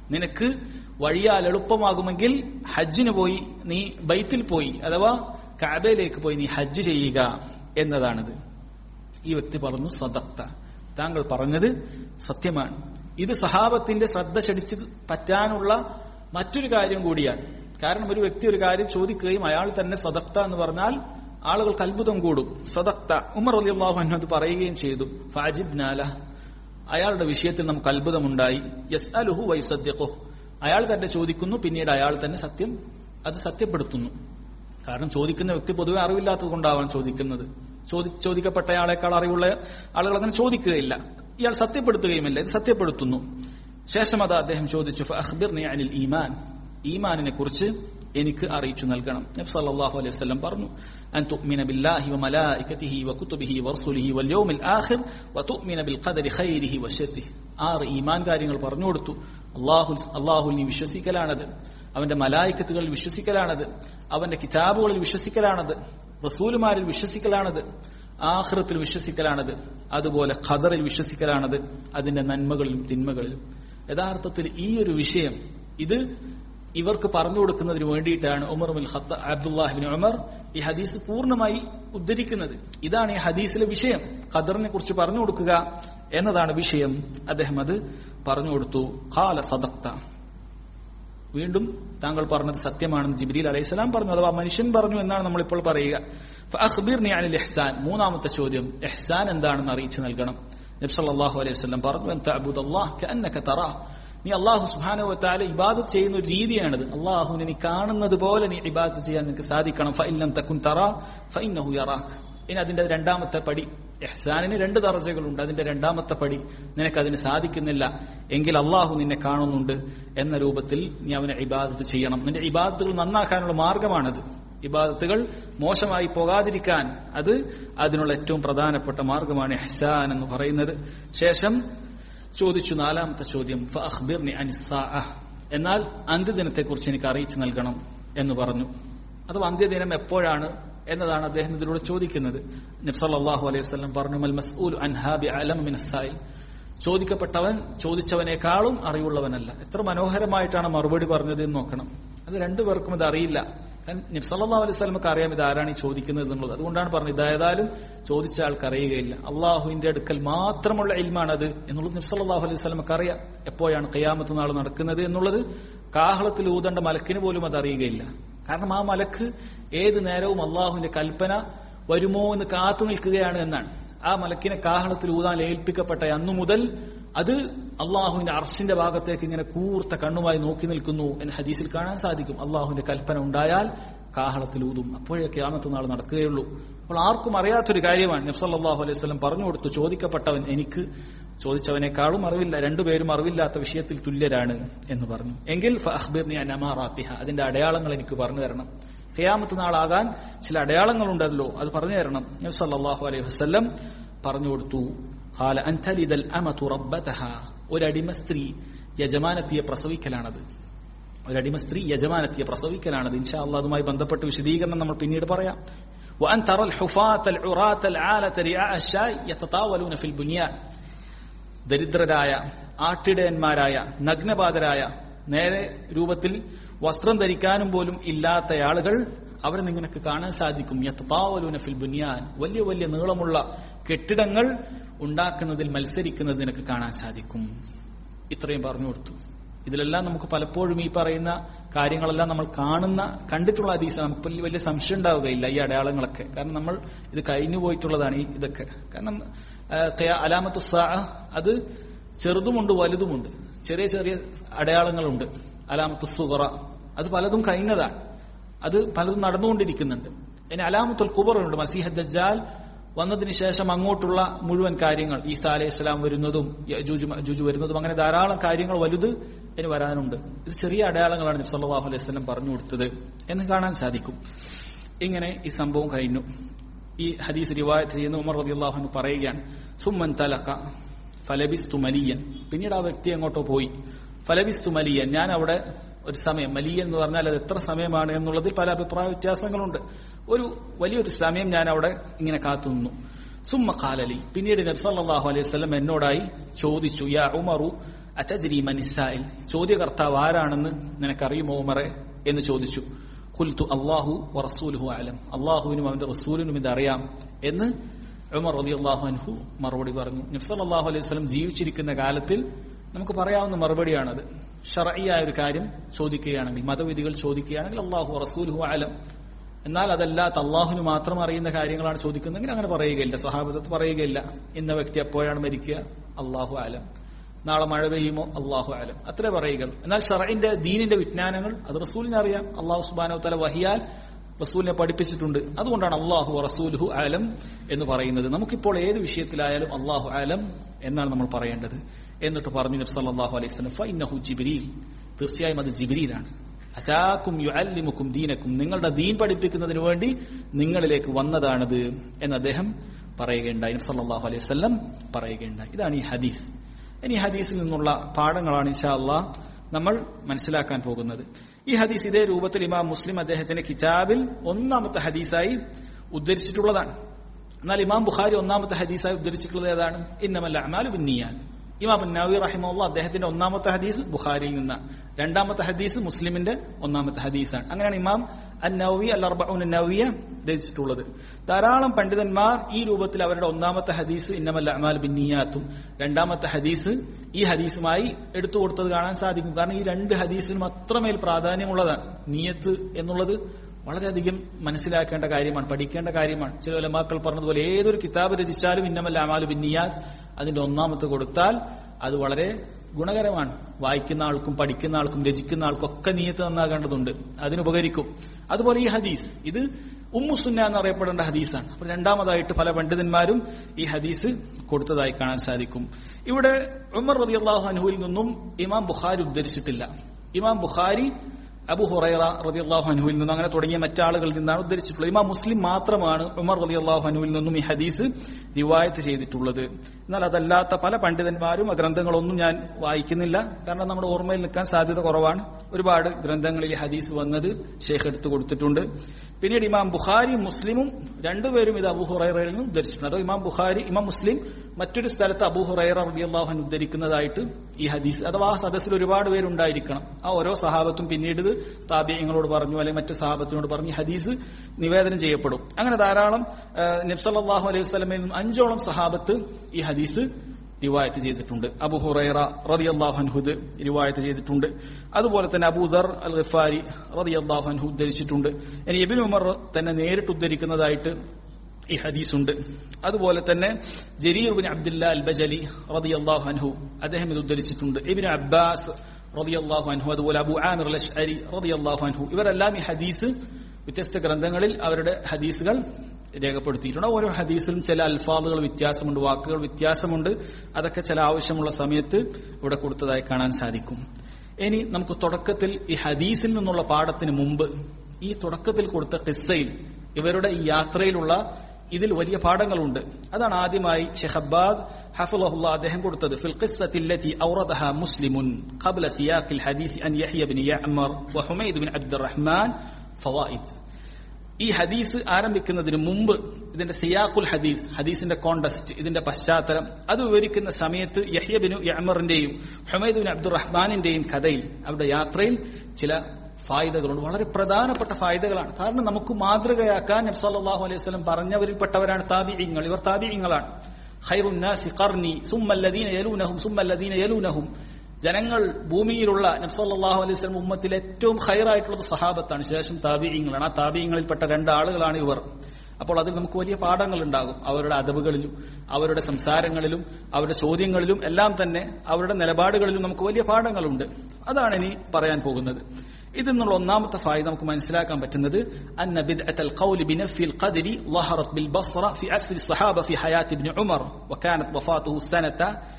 നിനക്ക് വഴിയാൽ എളുപ്പമാകുമെങ്കിൽ ഹജ്ജിന് പോയി നീ ബൈത്തിൽ പോയി അഥവാ കാബയിലേക്ക് പോയി നീ ഹജ്ജ് ചെയ്യുക എന്നതാണിത് ഈ വ്യക്തി പറഞ്ഞു സദക്ത താങ്കൾ പറഞ്ഞത് സത്യമാണ് ഇത് സഹാബത്തിന്റെ ശ്രദ്ധ ക്ഷണിച്ച് പറ്റാനുള്ള മറ്റൊരു കാര്യം കൂടിയാണ് കാരണം ഒരു വ്യക്തി ഒരു കാര്യം ചോദിക്കുകയും അയാൾ തന്നെ സദക്ത എന്ന് പറഞ്ഞാൽ ആളുകൾക്ക് അത്ഭുതം കൂടും സദക്ത ഉമർ അലി അള്ളാഹു അത് പറയുകയും ചെയ്തു ഫാജിബ് നാല അയാളുടെ വിഷയത്തിൽ നമുക്ക് അത്ഭുതമുണ്ടായി യസ് അലുഹു വൈസദ്യഖു അയാൾ തന്നെ ചോദിക്കുന്നു പിന്നീട് അയാൾ തന്നെ സത്യം അത് സത്യപ്പെടുത്തുന്നു കാരണം ചോദിക്കുന്ന വ്യക്തി പൊതുവെ അറിവില്ലാത്തത് കൊണ്ടാവാൻ ചോദിക്കുന്നത് ചോദി ചോദിക്കപ്പെട്ടയാളെക്കാൾ അറിവുള്ള ആളുകൾ അങ്ങനെ ചോദിക്കുകയില്ല ഇയാൾ സത്യപ്പെടുത്തുകയുമില്ല ഇത് സത്യപ്പെടുത്തുന്നു ശേഷം അത് അദ്ദേഹം ചോദിച്ചു അഖ്ബിർനി അനിൽ ഈമാൻ ഈമാനിനെ കുറിച്ച് എനിക്ക് അറിയിച്ചു നൽകണം നബി സല്ലല്ലാഹു അലൈഹി വസല്ലം പറഞ്ഞു അൻ തുഅ്മിന ബില്ലാഹി വമലായികതിഹി വകുതുബിഹി വറസുലിഹി വൽയൗമിൽ ആഖിർ വതുഅ്മിന ബിൽ ഖദരി ഖൈരിഹി വശർരിഹി ആറ് ഈമാൻ കാര്യങ്ങൾ പറഞ്ഞു കൊടുത്തു അല്ലാഹു അല്ലാഹുവിൽ നീ വിശ്വസിക്കലാണത് അവന്റെ മലായിക്കത്തുകളിൽ വിശ്വസിക്കലാണത് അവന്റെ കിതാബുകളിൽ വിശ്വസിക്കലാണത് റസൂലുമാരിൽ വിശ്വസിക്കലാണത് ആഹ്റത്തിൽ വിശ്വസിക്കലാണത് അതുപോലെ ഖദറിൽ വിശ്വസിക്കലാണത് അതിന്റെ നന്മകളിലും തിന്മകളിലും യഥാർത്ഥത്തിൽ ഈ ഒരു വിഷയം ഇത് ഇവർക്ക് പറഞ്ഞു കൊടുക്കുന്നതിന് വേണ്ടിയിട്ടാണ് ഉമർ ബിൻ ഖത്ത അബ്ദുല്ലാഹിബിൻ ഉമർ ഈ ഹദീസ് പൂർണ്ണമായി ഉദ്ധരിക്കുന്നത് ഇതാണ് ഈ ഹദീസിലെ വിഷയം ഖദറിനെ കുറിച്ച് പറഞ്ഞു കൊടുക്കുക എന്നതാണ് വിഷയം അദ്ദേഹം അത് പറഞ്ഞു കൊടുത്തു ഖാല സദക്ത വീണ്ടും താങ്കൾ പറഞ്ഞത് സത്യമാണെന്ന് ജിബ്രീൽ അലൈഹിസ്സലാം പറഞ്ഞു അഥവാ മനുഷ്യൻ പറഞ്ഞു എന്നാണ് നമ്മളിപ്പോൾ പറയുക ഫഅഖ്ബിർനി അനിൽ ഇഹ്സാൻ മൂന്നാമത്തെ ചോദ്യം ഇഹ്സാൻ എന്താണെന്ന് അറിയിച്ചു നൽകണം നബി സല്ലല്ലാഹു അലൈഹി വസല്ലം പറഞ്ഞു അൻ തഅബുദല്ലാഹ് കഅന്നക തറാഹ് നീ അള്ളാഹു സുബ്ഹാനഹു വതആല ഇബാദത്ത് ചെയ്യുന്ന ഒരു രീതിയാണിത് അള്ളാഹുവിനെ നീ കാണുന്നത് പോലെ നീ ഇബാദത്ത് ചെയ്യാൻ നിനക്ക് സാധിക്കണം ഫഇല്ലം തകുൻ തറാ ഫഇന്നഹു യറാഖ് ഇനി അതിന്റെ രണ്ടാമത്തെ പടി ഇഹ്സാനിന് രണ്ട് ദർജകളുണ്ട് അതിന്റെ രണ്ടാമത്തെ പടി നിനക്ക് അതിന് സാധിക്കുന്നില്ല എങ്കിൽ അള്ളാഹു നിന്നെ കാണുന്നുണ്ട് എന്ന രൂപത്തിൽ നീ അവനെ ഇബാദത്ത് ചെയ്യണം നിന്റെ ഇബാദത്തുകൾ നന്നാക്കാനുള്ള മാർഗമാണത് ഇബാദത്തുകൾ മോശമായി പോകാതിരിക്കാൻ അത് അതിനുള്ള ഏറ്റവും പ്രധാനപ്പെട്ട മാർഗമാണ് ഇഹ്സാൻ എന്ന് പറയുന്നത് ശേഷം ചോദിച്ചു നാലാമത്തെ ചോദ്യം ഫഅഖ്ബിർനി അനിസ്സാഅ എന്നാൽ അന്ത്യദിനത്തെക്കുറിച്ച് എനിക്ക് അറിയിച്ചു നൽകണം എന്ന് പറഞ്ഞു അഥവാ അന്ത്യദിനം എപ്പോഴാണ് എന്നതാണ് അദ്ദേഹം ഇതിലൂടെ ചോദിക്കുന്നത് നബ്സല്ലാഹു അലൈഹി വസ്ലം പറഞ്ഞു മൽ മസ്ഊൽ അൻഹാബി അലം മിനസ്സായി ചോദിക്കപ്പെട്ടവൻ ചോദിച്ചവനേക്കാളും അറിവുള്ളവനല്ല എത്ര മനോഹരമായിട്ടാണ് മറുപടി പറഞ്ഞത് എന്ന് നോക്കണം അത് രണ്ടുപേർക്കും ഇത് അറിയില്ല നിബ്സല്ലാ അലൈഹി സ്വലമക്ക് അറിയാം ഇത് ആരാണ് ഈ ചോദിക്കുന്നത് എന്നുള്ളത് അതുകൊണ്ടാണ് പറഞ്ഞത് ഇതായതാലും ചോദിച്ച ആൾക്ക് അറിയുകയില്ല അള്ളാഹുവിന്റെ അടുക്കൽ മാത്രമുള്ള ഇൽമാണത് എന്നുള്ളത് നിബ്സല്ലാഹു അലൈഹി സ്വലമക്ക് അറിയാം എപ്പോഴാണ് കയ്യാമത്ത് നാൾ നടക്കുന്നത് എന്നുള്ളത് കാഹളത്തിൽ ഊതേണ്ട മലക്കിന് പോലും അത് അറിയുകയില്ല കാരണം ആ മലക്ക് ഏത് നേരവും അള്ളാഹുവിന്റെ കൽപ്പന വരുമോ എന്ന് കാത്തു നിൽക്കുകയാണ് എന്നാണ് ആ മലക്കിനെ കാഹളത്തിൽ ഊതാൻ ഏൽപ്പിക്കപ്പെട്ട അന്നു മുതൽ അത് അള്ളാഹുവിന്റെ അർഷിന്റെ ഭാഗത്തേക്ക് ഇങ്ങനെ കൂർത്ത കണ്ണുമായി നോക്കി നിൽക്കുന്നു എന്ന് ഹദീസിൽ കാണാൻ സാധിക്കും അള്ളാഹുവിന്റെ കൽപ്പന ഉണ്ടായാൽ കാഹളത്തിൽ ഊതും അപ്പോഴേ ക്യാമത്ത് നാൾ നടക്കുകയുള്ളൂ അപ്പോൾ ആർക്കും അറിയാത്തൊരു കാര്യമാണ് നബ്സല്ലാഹു അലൈഹി സ്വലം പറഞ്ഞു കൊടുത്തു ചോദിക്കപ്പെട്ടവൻ എനിക്ക് ചോദിച്ചവനേക്കാളും അറിവില്ല രണ്ടുപേരും അറിവില്ലാത്ത വിഷയത്തിൽ തുല്യരാണ് എന്ന് പറഞ്ഞു എങ്കിൽ ഫഅഖ്ബിർനി അൻ അമാറാത്തിഹ അതിന്റെ അടയാളങ്ങൾ എനിക്ക് പറഞ്ഞു തരണം ഖിയാമത്ത് നാളാകാൻ ചില അടയാളങ്ങളുണ്ടല്ലോ അത് പറഞ്ഞു തരണം നബി സല്ലല്ലാഹു അലൈഹി വസല്ലം പറഞ്ഞു കൊടുത്തു ഖാല അൻ തലിദൽ അമതു റബ്ബതഹ ഒരടിമ സ്ത്രീ യജമാനത്തിയെ പ്രസവിക്കലാണത് ഒരടിമ സ്ത്രീ യജമാനത്തിയെ പ്രസവിക്കലാണത് ഇൻഷാ അള്ളാഹ് അതുമായി ബന്ധപ്പെട്ട വിശദീകരണം നമ്മൾ പിന്നീട് പറയാം وأن ترى الحفاة العراة العالة رعاء الشاي يتطاولون في البنيان ദരിദ്രരായ ആട്ടിടയന്മാരായ നഗ്നപാതരായ നേരെ രൂപത്തിൽ വസ്ത്രം ധരിക്കാനും പോലും ഇല്ലാത്ത ആളുകൾ അവരെ നിങ്ങനക്ക് കാണാൻ സാധിക്കും യത്താവലൂന ഫിൽ ബുനിയാൻ വലിയ വലിയ നീളമുള്ള കെട്ടിടങ്ങൾ ഉണ്ടാക്കുന്നതിൽ മത്സരിക്കുന്നത് നിനക്ക് കാണാൻ സാധിക്കും ഇത്രയും പറഞ്ഞു കൊടുത്തു ഇതിലെല്ലാം നമുക്ക് പലപ്പോഴും ഈ പറയുന്ന കാര്യങ്ങളെല്ലാം നമ്മൾ കാണുന്ന കണ്ടിട്ടുള്ള അതീസ നമുക്ക് വലിയ വലിയ സംശയം ഉണ്ടാവുകയില്ല ഈ അടയാളങ്ങളൊക്കെ കാരണം നമ്മൾ ഇത് കഴിഞ്ഞു പോയിട്ടുള്ളതാണ് ഈ ഇതൊക്കെ കാരണം അലാമത്ത് സാ അത് ചെറുതുമുണ്ട് വലുതുമുണ്ട് ചെറിയ ചെറിയ അടയാളങ്ങളുണ്ട് അലാമത്ത് സുഹറ അത് പലതും കഴിഞ്ഞതാണ് അത് പലതും നടന്നുകൊണ്ടിരിക്കുന്നുണ്ട് ഇനി അലാമത്തുൽ കുബറുണ്ട് മസീഹ ദജ്ജാൽ വന്നതിന് ശേഷം അങ്ങോട്ടുള്ള മുഴുവൻ കാര്യങ്ങൾ ഈസാ അലൈഹി ഇസ്ലാം വരുന്നതും ജുജു വരുന്നതും അങ്ങനെ ധാരാളം കാര്യങ്ങൾ വലുത് ഇനി വരാനുണ്ട് ഇത് ചെറിയ അടയാളങ്ങളാണ് നബി സല്ലല്ലാഹു അലൈഹി വസല്ലം പറഞ്ഞു കൊടുത്തത് എന്ന് കാണാൻ സാധിക്കും ഇങ്ങനെ ഈ സംഭവം കഴിഞ്ഞു ഈ ഹദീസ് റിവായത്ത് ചെയ്യുന്ന ഉമർ റളിയല്ലാഹു അൻഹു പറയുകയാണ് സുമ്മൻ തലഖ ഫലബിസ്തു മലിയൻ പിന്നീട് ആ വ്യക്തി അങ്ങോട്ടോ പോയി ഫലബിസ്തു മലിയൻ ഞാൻ അവിടെ ഒരു സമയം മലിയൻ എന്ന് പറഞ്ഞാൽ അത് എത്ര സമയമാണ് എന്നുള്ളതിൽ പല അഭിപ്രായ വ്യത്യാസങ്ങളുണ്ട് ഒരു വലിയൊരു സമയം ഞാൻ അവിടെ ഇങ്ങനെ കാത്തുനിന്നു സുമ്മ കാലലി പിന്നീട് നബി സല്ലല്ലാഹു അലൈഹി വസല്ലം എന്നോടായി ചോദിച്ചു യാ ഉമറു അച്ചജിരി മനിസായിൽ ചോദ്യകർത്താവ് ആരാണെന്ന് നിനക്കറിയുമോ ഉമറെ എന്ന് ചോദിച്ചു ഖുൽത്തു അള്ളാഹു റസൂലുഹു ആലം അള്ളാഹുവിനും അവന്റെ റസൂലിനും ഇത് അറിയാം എന്ന് ഉമർ റതി അള്ളാഹു അൻഹു മറുപടി പറഞ്ഞു നബ്സല്ലാഹു അലൈഹി വസ്ലം ജീവിച്ചിരിക്കുന്ന കാലത്തിൽ നമുക്ക് പറയാവുന്ന മറുപടിയാണത് ഷറയായ ഒരു കാര്യം ചോദിക്കുകയാണെങ്കിൽ മതവിധികൾ ചോദിക്കുകയാണെങ്കിൽ അള്ളാഹു റസൂലുഹു ആലം എന്നാൽ അതല്ലാത്ത അള്ളാഹുവിന് മാത്രം അറിയുന്ന കാര്യങ്ങളാണ് ചോദിക്കുന്നതെങ്കിൽ അങ്ങനെ പറയുകയില്ല സഹാബത്ത് പറയുകയില്ല ഇന്ന വ്യക്തി എപ്പോഴാണ് മരിക്കുക അള്ളാഹു ആലം നാളെ മഴ പെയ്യുമോ അള്ളാഹു ആലം അത്രേ പറയുക എന്നാൽ ഷറൈന്റെ ദീനിന്റെ വിജ്ഞാനങ്ങൾ അത് റസൂലിനെ അറിയാം അള്ളാഹു സുബാനോ തല വഹിയാൽ റസൂലിനെ പഠിപ്പിച്ചിട്ടുണ്ട് അതുകൊണ്ടാണ് അള്ളാഹു റസൂലുഹു ആലം എന്ന് പറയുന്നത് നമുക്കിപ്പോൾ ഏത് വിഷയത്തിലായാലും അള്ളാഹു ആലം എന്നാണ് നമ്മൾ പറയേണ്ടത് എന്നിട്ട് പറഞ്ഞു നബ്സ് അല്ലാഹു അലൈഹി സ്വലം ഫൈനഹു ജിബിരിൽ തീർച്ചയായും അത് ജിബിരിയിലാണ് അതാക്കും യുഅല്ലിമുക്കും ദീനക്കും നിങ്ങളുടെ ദീൻ പഠിപ്പിക്കുന്നതിന് വേണ്ടി നിങ്ങളിലേക്ക് വന്നതാണിത് എന്ന് അദ്ദേഹം പറയുകയുണ്ടായി സല്ലല്ലാഹു അലൈഹി വസല്ലം പറയുകയുണ്ടായി ഇതാണ് ഈ ഹദീസ് ഇനി ഹദീസിൽ നിന്നുള്ള പാഠങ്ങളാണ് ഇൻഷാ അള്ളാഹ് നമ്മൾ മനസ്സിലാക്കാൻ പോകുന്നത് ഈ ഹദീസ് ഇതേ രൂപത്തിൽ ഇമാം മുസ്ലിം അദ്ദേഹത്തിന്റെ കിതാബിൽ ഒന്നാമത്തെ ഹദീസായി ഉദ്ധരിച്ചിട്ടുള്ളതാണ് എന്നാൽ ഇമാം ബുഖാരി ഒന്നാമത്തെ ഹദീസായി ഉദ്ധരിച്ചിട്ടുള്ളത് ഏതാണ് ഇന്നമല്ല അമാലു ബിന്നിയാൻ ഇമാം നവി റഹിമുള്ള അദ്ദേഹത്തിന്റെ ഒന്നാമത്തെ ഹദീസ് ബുഖാരിയിൽ നിന്ന് രണ്ടാമത്തെ ഹദീസ് മുസ്ലിമിന്റെ ഒന്നാമത്തെ ഹദീസാണ് അങ്ങനെയാണ് ഇമാം അന്നവി അൽ അർബഉൻ നവിയ രചിച്ചിട്ടുള്ളത് ധാരാളം പണ്ഡിതന്മാർ ഈ രൂപത്തിൽ അവരുടെ ഒന്നാമത്തെ ഹദീസ് ഇന്നമല്ല അമാൽ ബിന്നിയാത്തും രണ്ടാമത്തെ ഹദീസ് ഈ ഹദീസുമായി എടുത്തു കൊടുത്തത് കാണാൻ സാധിക്കും കാരണം ഈ രണ്ട് ഹദീസിനും അത്രമേൽ പ്രാധാന്യമുള്ളതാണ് നീയത്ത് എന്നുള്ളത് വളരെയധികം മനസ്സിലാക്കേണ്ട കാര്യമാണ് പഠിക്കേണ്ട കാര്യമാണ് ചില ഉലമാക്കൾ പറഞ്ഞതുപോലെ ഏതൊരു കിതാബ് രചിച്ചാലും ഇന്നമല്ല അമാലു ബിന്നിയാത്ത് അതിന്റെ ഒന്നാമത്തെ കൊടുത്താൽ അത് വളരെ ഗുണകരമാണ് വായിക്കുന്ന ആൾക്കും പഠിക്കുന്ന ആൾക്കും രചിക്കുന്ന ആൾക്കും ഒക്കെ നീയത്ത് നന്നാകേണ്ടതുണ്ട് അതിനുപകരിക്കും അതുപോലെ ഈ ഹദീസ് ഇത് ഉമ്മുസുന്ന എന്നറിയപ്പെടേണ്ട ഹദീസാണ് അപ്പൊ രണ്ടാമതായിട്ട് പല പണ്ഡിതന്മാരും ഈ ഹദീസ് കൊടുത്തതായി കാണാൻ സാധിക്കും ഇവിടെ ഉമർ റതി അള്ളാഹു അനുവിൽ നിന്നും ഇമാം ബുഖാരി ഉദ്ധരിച്ചിട്ടില്ല ഇമാം ബുഖാരി അബു ഹുറൈറ റതി അള്ളാഹു അനുവിൽ നിന്നും അങ്ങനെ തുടങ്ങിയ മറ്റാളുകളിൽ നിന്നാണ് ഉദ്ധരിച്ചിട്ടുള്ളത് ഇമാം മുസ്ലിം മാത്രമാണ് ഉമർ റതി അള്ളാഹു അനുവിൽ നിന്നും ഈ ഹദീസ് റിവായത്ത് ചെയ്തിട്ടുള്ളത് എന്നാൽ അതല്ലാത്ത പല പണ്ഡിതന്മാരും ആ ഗ്രന്ഥങ്ങളൊന്നും ഞാൻ വായിക്കുന്നില്ല കാരണം നമ്മുടെ ഓർമ്മയിൽ നിൽക്കാൻ സാധ്യത കുറവാണ് ഒരുപാട് ഗ്രന്ഥങ്ങളിൽ ഈ ഹദീസ് വന്നത് ഷേഖ് എടുത്തു കൊടുത്തിട്ടുണ്ട് പിന്നീട് ഇമാം ബുഖാരി മുസ്ലിമും രണ്ടുപേരും ഇത് അബു ഹുറൈറയിൽ നിന്ന് ഉദ്ധരിച്ചിട്ടുണ്ട് അതോ ഇമാം ബുഖാരി ഇമാം മുസ്ലിം മറ്റൊരു സ്ഥലത്ത് അബു ഹുറൈറ റബി അള്ളാഹുൻ ഉദ്ധരിക്കുന്നതായിട്ട് ഈ ഹദീസ് അഥവാ ആ സദസ്സിൽ ഒരുപാട് പേരുണ്ടായിരിക്കണം ആ ഓരോ സഹാബത്തും പിന്നീട് ഇത് താബിയങ്ങളോട് പറഞ്ഞു അല്ലെങ്കിൽ മറ്റു സഹാബത്തിനോട് പറഞ്ഞു ഈ ഹദീസ് നിവേദനം ചെയ്യപ്പെടും അങ്ങനെ ധാരാളം നബ്സല്ലാഹു അലൈഹി വസ്ലമയിൽ നിന്നും അഞ്ചോളം സഹാബത്ത് ഈ ഹദീസ് റിവായത്ത് ചെയ്തിട്ടുണ്ട് അബു ഹുറൈറ റതി അള്ളാഹുഹുദ് റിവായത്ത് ചെയ്തിട്ടുണ്ട് അതുപോലെ തന്നെ അബൂദർ അൽ ഖിഫാരി റതി അള്ളാഹുഹു ഉദ്ധരിച്ചിട്ടുണ്ട് ഇനി എബിൻ ഉമർ തന്നെ നേരിട്ട് ഉദ്ധരിക്കുന്നതായിട്ട് ഈ ഹദീസുണ്ട് അതുപോലെ തന്നെ Jarir bin Abdullah al Bajali റതി അള്ളാഹു അൻഹു അദ്ദേഹം ഇത് ഉദ്ധരിച്ചിട്ടുണ്ട് ഇബിൻ അബ്ബാസ് റതി അള്ളാഹു അൻഹു അതുപോലെ അബു ആമിർ അലി റതി അള്ളാഹു അൻഹു ഇവരെല്ലാം ഈ ഹദീസ് വ്യത്യസ്ത ഗ്രന്ഥങ്ങളിൽ അവരുടെ ഹദീസുകൾ രേഖപ്പെടുത്തിയിട്ടുണ്ട് ഓരോ ഹദീസിലും ചില അൽഫാദുകൾ വ്യത്യാസമുണ്ട് വാക്കുകൾ വ്യത്യാസമുണ്ട് അതൊക്കെ ചില ആവശ്യമുള്ള സമയത്ത് ഇവിടെ കൊടുത്തതായി കാണാൻ സാധിക്കും ഇനി നമുക്ക് തുടക്കത്തിൽ ഈ ഹദീസിൽ നിന്നുള്ള പാഠത്തിന് മുമ്പ് ഈ തുടക്കത്തിൽ കൊടുത്ത കിസ്സയിൽ ഇവരുടെ ഈ യാത്രയിലുള്ള ഇതിൽ വലിയ പാഠങ്ങളുണ്ട് അതാണ് ആദ്യമായി ഷെഹബാദ് ഹഫുലഹുല്ല അദ്ദേഹം കൊടുത്തത് ഫിൽ ഖിസ്സത്തില്ലതി ഔറദഹ മുസ്ലിമുൻ ഖബ്ല സിയാഖിൽ ഹദീസ് അൻ യഹ്യ ബിൻ യഅ്മർ വ ഹുമൈദ് ബിൻ അബ്ദുറഹ്മാൻ ഫവായിദ് ഈ ഹദീസ് ആരംഭിക്കുന്നതിന് മുമ്പ് ഇതിന്റെ സിയാഖുൽ ഹദീസ് ഹദീസിന്റെ കോണ്ടസ്റ്റ് ഇതിന്റെ പശ്ചാത്തലം അത് വിവരിക്കുന്ന സമയത്ത് യഹ്യബിനു യമറിന്റെയും ഹുമൈദ് ബിൻ അബ്ദുറഹ്മാനിന്റെയും കഥയിൽ അവരുടെ യാത്രയിൽ ചില ഫായിദകളുണ്ട് വളരെ പ്രധാനപ്പെട്ട ഫായിദകളാണ് കാരണം നമുക്ക് മാതൃകയാക്കാൻ നബ്സല്ലാഹു അലൈഹി സ്വലം പറഞ്ഞവരിൽപ്പെട്ടവരാണ് താബിഇങ്ങൾ ഇവർ താബിഇങ്ങളാണ് ഖൈറുന്നാസി ഖർനി സുമ്മല്ലദീന യലൂനഹും സുമ്മല്ലദീന യലൂനഹും ജനങ്ങൾ ഭൂമിയിലുള്ള നബ്സല്ലാഹു അലൈഹി സ്വലം ഉമ്മത്തിൽ ഏറ്റവും ഹൈറായിട്ടുള്ളത് സഹാബത്താണ് ശേഷം താബിഇങ്ങളാണ് ആ താബിഇങ്ങളിൽപ്പെട്ട രണ്ടാളുകളാണ് ഇവർ അപ്പോൾ അതിൽ നമുക്ക് വലിയ പാഠങ്ങൾ ഉണ്ടാകും അവരുടെ അതവുകളിലും അവരുടെ സംസാരങ്ങളിലും അവരുടെ ചോദ്യങ്ങളിലും എല്ലാം തന്നെ അവരുടെ നിലപാടുകളിലും നമുക്ക് വലിയ പാഠങ്ങളുണ്ട് അതാണ് ഇനി പറയാൻ പോകുന്നത് ഇതിൽ നിന്നുള്ള ഒന്നാമത്തെ ഫായി നമുക്ക് മനസ്സിലാക്കാൻ പറ്റുന്നത് അന്ന ബിദ്അത്ത് القول بنفي القدر ظهرت بالبصرة في عصر الصحابة في حياة ابن عمر وكانت وفاته سنة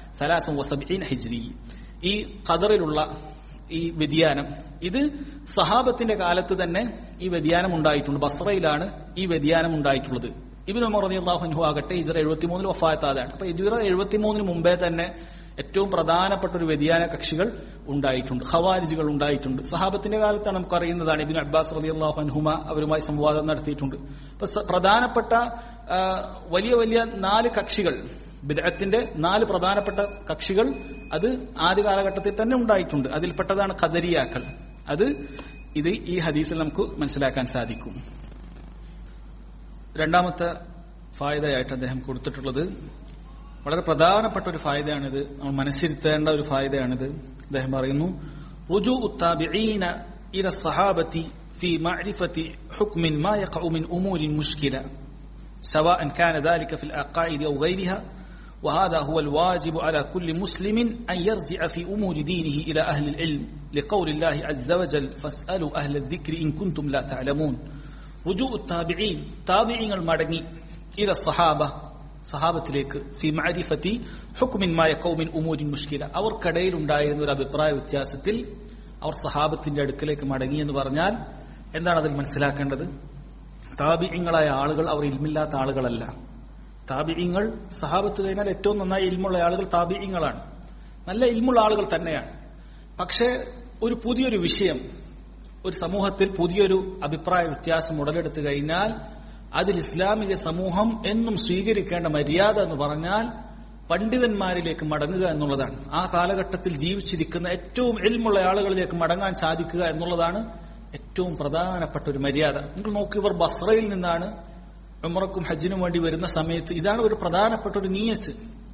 73 هجري ഈ ഖദറിലുള്ള ഈ വ്യതിയാനം ഇത് സഹാബത്തിന്റെ കാലത്ത് തന്നെ ഈ വ്യതിയാനം ഉണ്ടായിട്ടുണ്ട് ബസ്രയിലാണ് ഈ വ്യതിയാനം ഉണ്ടായിട്ടുള്ളത് ഇബിൻ ഉമർ റളിയല്ലാഹു അൻഹു ആകട്ടെ ഇജറ എഴുപത്തിമൂന്നിൽ വഫാത്താതാണ് അപ്പൊ ഇജറ എഴുപത്തിമൂന്നിന് മുമ്പേ തന്നെ ഏറ്റവും പ്രധാനപ്പെട്ട ഒരു വ്യതിയാന കക്ഷികൾ ഉണ്ടായിട്ടുണ്ട് ഖവാരിജുകൾ ഉണ്ടായിട്ടുണ്ട് സഹാബത്തിന്റെ കാലത്താണ് നമുക്ക് അറിയുന്നതാണ് ഇബിൻ അബ്ബാസ് റതി അള്ളാഹു അൻഹുമ അവരുമായി സംവാദം നടത്തിയിട്ടുണ്ട് അപ്പൊ പ്രധാനപ്പെട്ട വലിയ വലിയ നാല് കക്ഷികൾ ബിദഅത്തിന്റെ നാല് പ്രധാനപ്പെട്ട കക്ഷികൾ അത് ആദ്യ കാലഘട്ടത്തിൽ തന്നെ ഉണ്ടായിട്ടുണ്ട് അതിൽപ്പെട്ടതാണ് ഖദരിയാക്കൾ അത് ഇത് ഈ ഹദീസിൽ നമുക്ക് മനസ്സിലാക്കാൻ സാധിക്കും രണ്ടാമത്തെ ഫായതയായിട്ട് അദ്ദേഹം കൊടുത്തിട്ടുള്ളത് വളരെ പ്രധാനപ്പെട്ട ഒരു ഫായതയാണിത് നമ്മൾ മനസ്സിരുത്തേണ്ട ഒരു ഫായതയാണിത് അദ്ദേഹം പറയുന്നു റുജു ഉത്താബിഈന ഇല സഹാബത്തി في معرفة حكم ما يقع من أمور مشكلة سواء كان ذلك في العقائد أو غيرها وهذا هو الواجب على كل مسلم أن يرجع في أمور دينه إلى أهل العلم لقول الله عز وجل فاسألوا أهل الذكر إن كنتم لا تعلمون رجوع التابعين تابعين المدني إلى الصحابة സഹാബത്തിലേക്ക് ഫി മഅരിഫത്തി ഹുക്മിൻ മായ കൗമിൻ ഉമൂരിൻ മുഷ്കില അവർക്കിടയിൽ ഉണ്ടായിരുന്ന ഒരു അഭിപ്രായ വ്യത്യാസത്തിൽ അവർ സഹാബത്തിന്റെ അടുക്കലേക്ക് മടങ്ങി എന്ന് പറഞ്ഞാൽ എന്താണ് അതിൽ മനസ്സിലാക്കേണ്ടത് താബിയങ്ങളായ ആളുകൾ അവർ ഇൽമില്ലാത്ത ആളുകളല്ല താബിയങ്ങൾ സഹാബത്ത് കഴിഞ്ഞാൽ ഏറ്റവും നന്നായി ഇൽമുള്ള ആളുകൾ താബിയങ്ങളാണ് നല്ല ഇൽമുള്ള ആളുകൾ തന്നെയാണ് പക്ഷേ ഒരു പുതിയൊരു വിഷയം ഒരു സമൂഹത്തിൽ പുതിയൊരു അഭിപ്രായ വ്യത്യാസം ഉടലെടുത്തു കഴിഞ്ഞാൽ അതിൽ ഇസ്ലാമിക സമൂഹം എന്നും സ്വീകരിക്കേണ്ട മര്യാദ എന്ന് പറഞ്ഞാൽ പണ്ഡിതന്മാരിലേക്ക് മടങ്ങുക എന്നുള്ളതാണ് ആ കാലഘട്ടത്തിൽ ജീവിച്ചിരിക്കുന്ന ഏറ്റവും എൽമുള്ള ആളുകളിലേക്ക് മടങ്ങാൻ സാധിക്കുക എന്നുള്ളതാണ് ഏറ്റവും പ്രധാനപ്പെട്ട ഒരു മര്യാദ നിങ്ങൾ നോക്കി ഇവർ ബസ്രയിൽ നിന്നാണ് ഉമറക്കും ഹജ്ജിനും വേണ്ടി വരുന്ന സമയത്ത് ഇതാണ് ഒരു പ്രധാനപ്പെട്ട ഒരു നീയത്ത്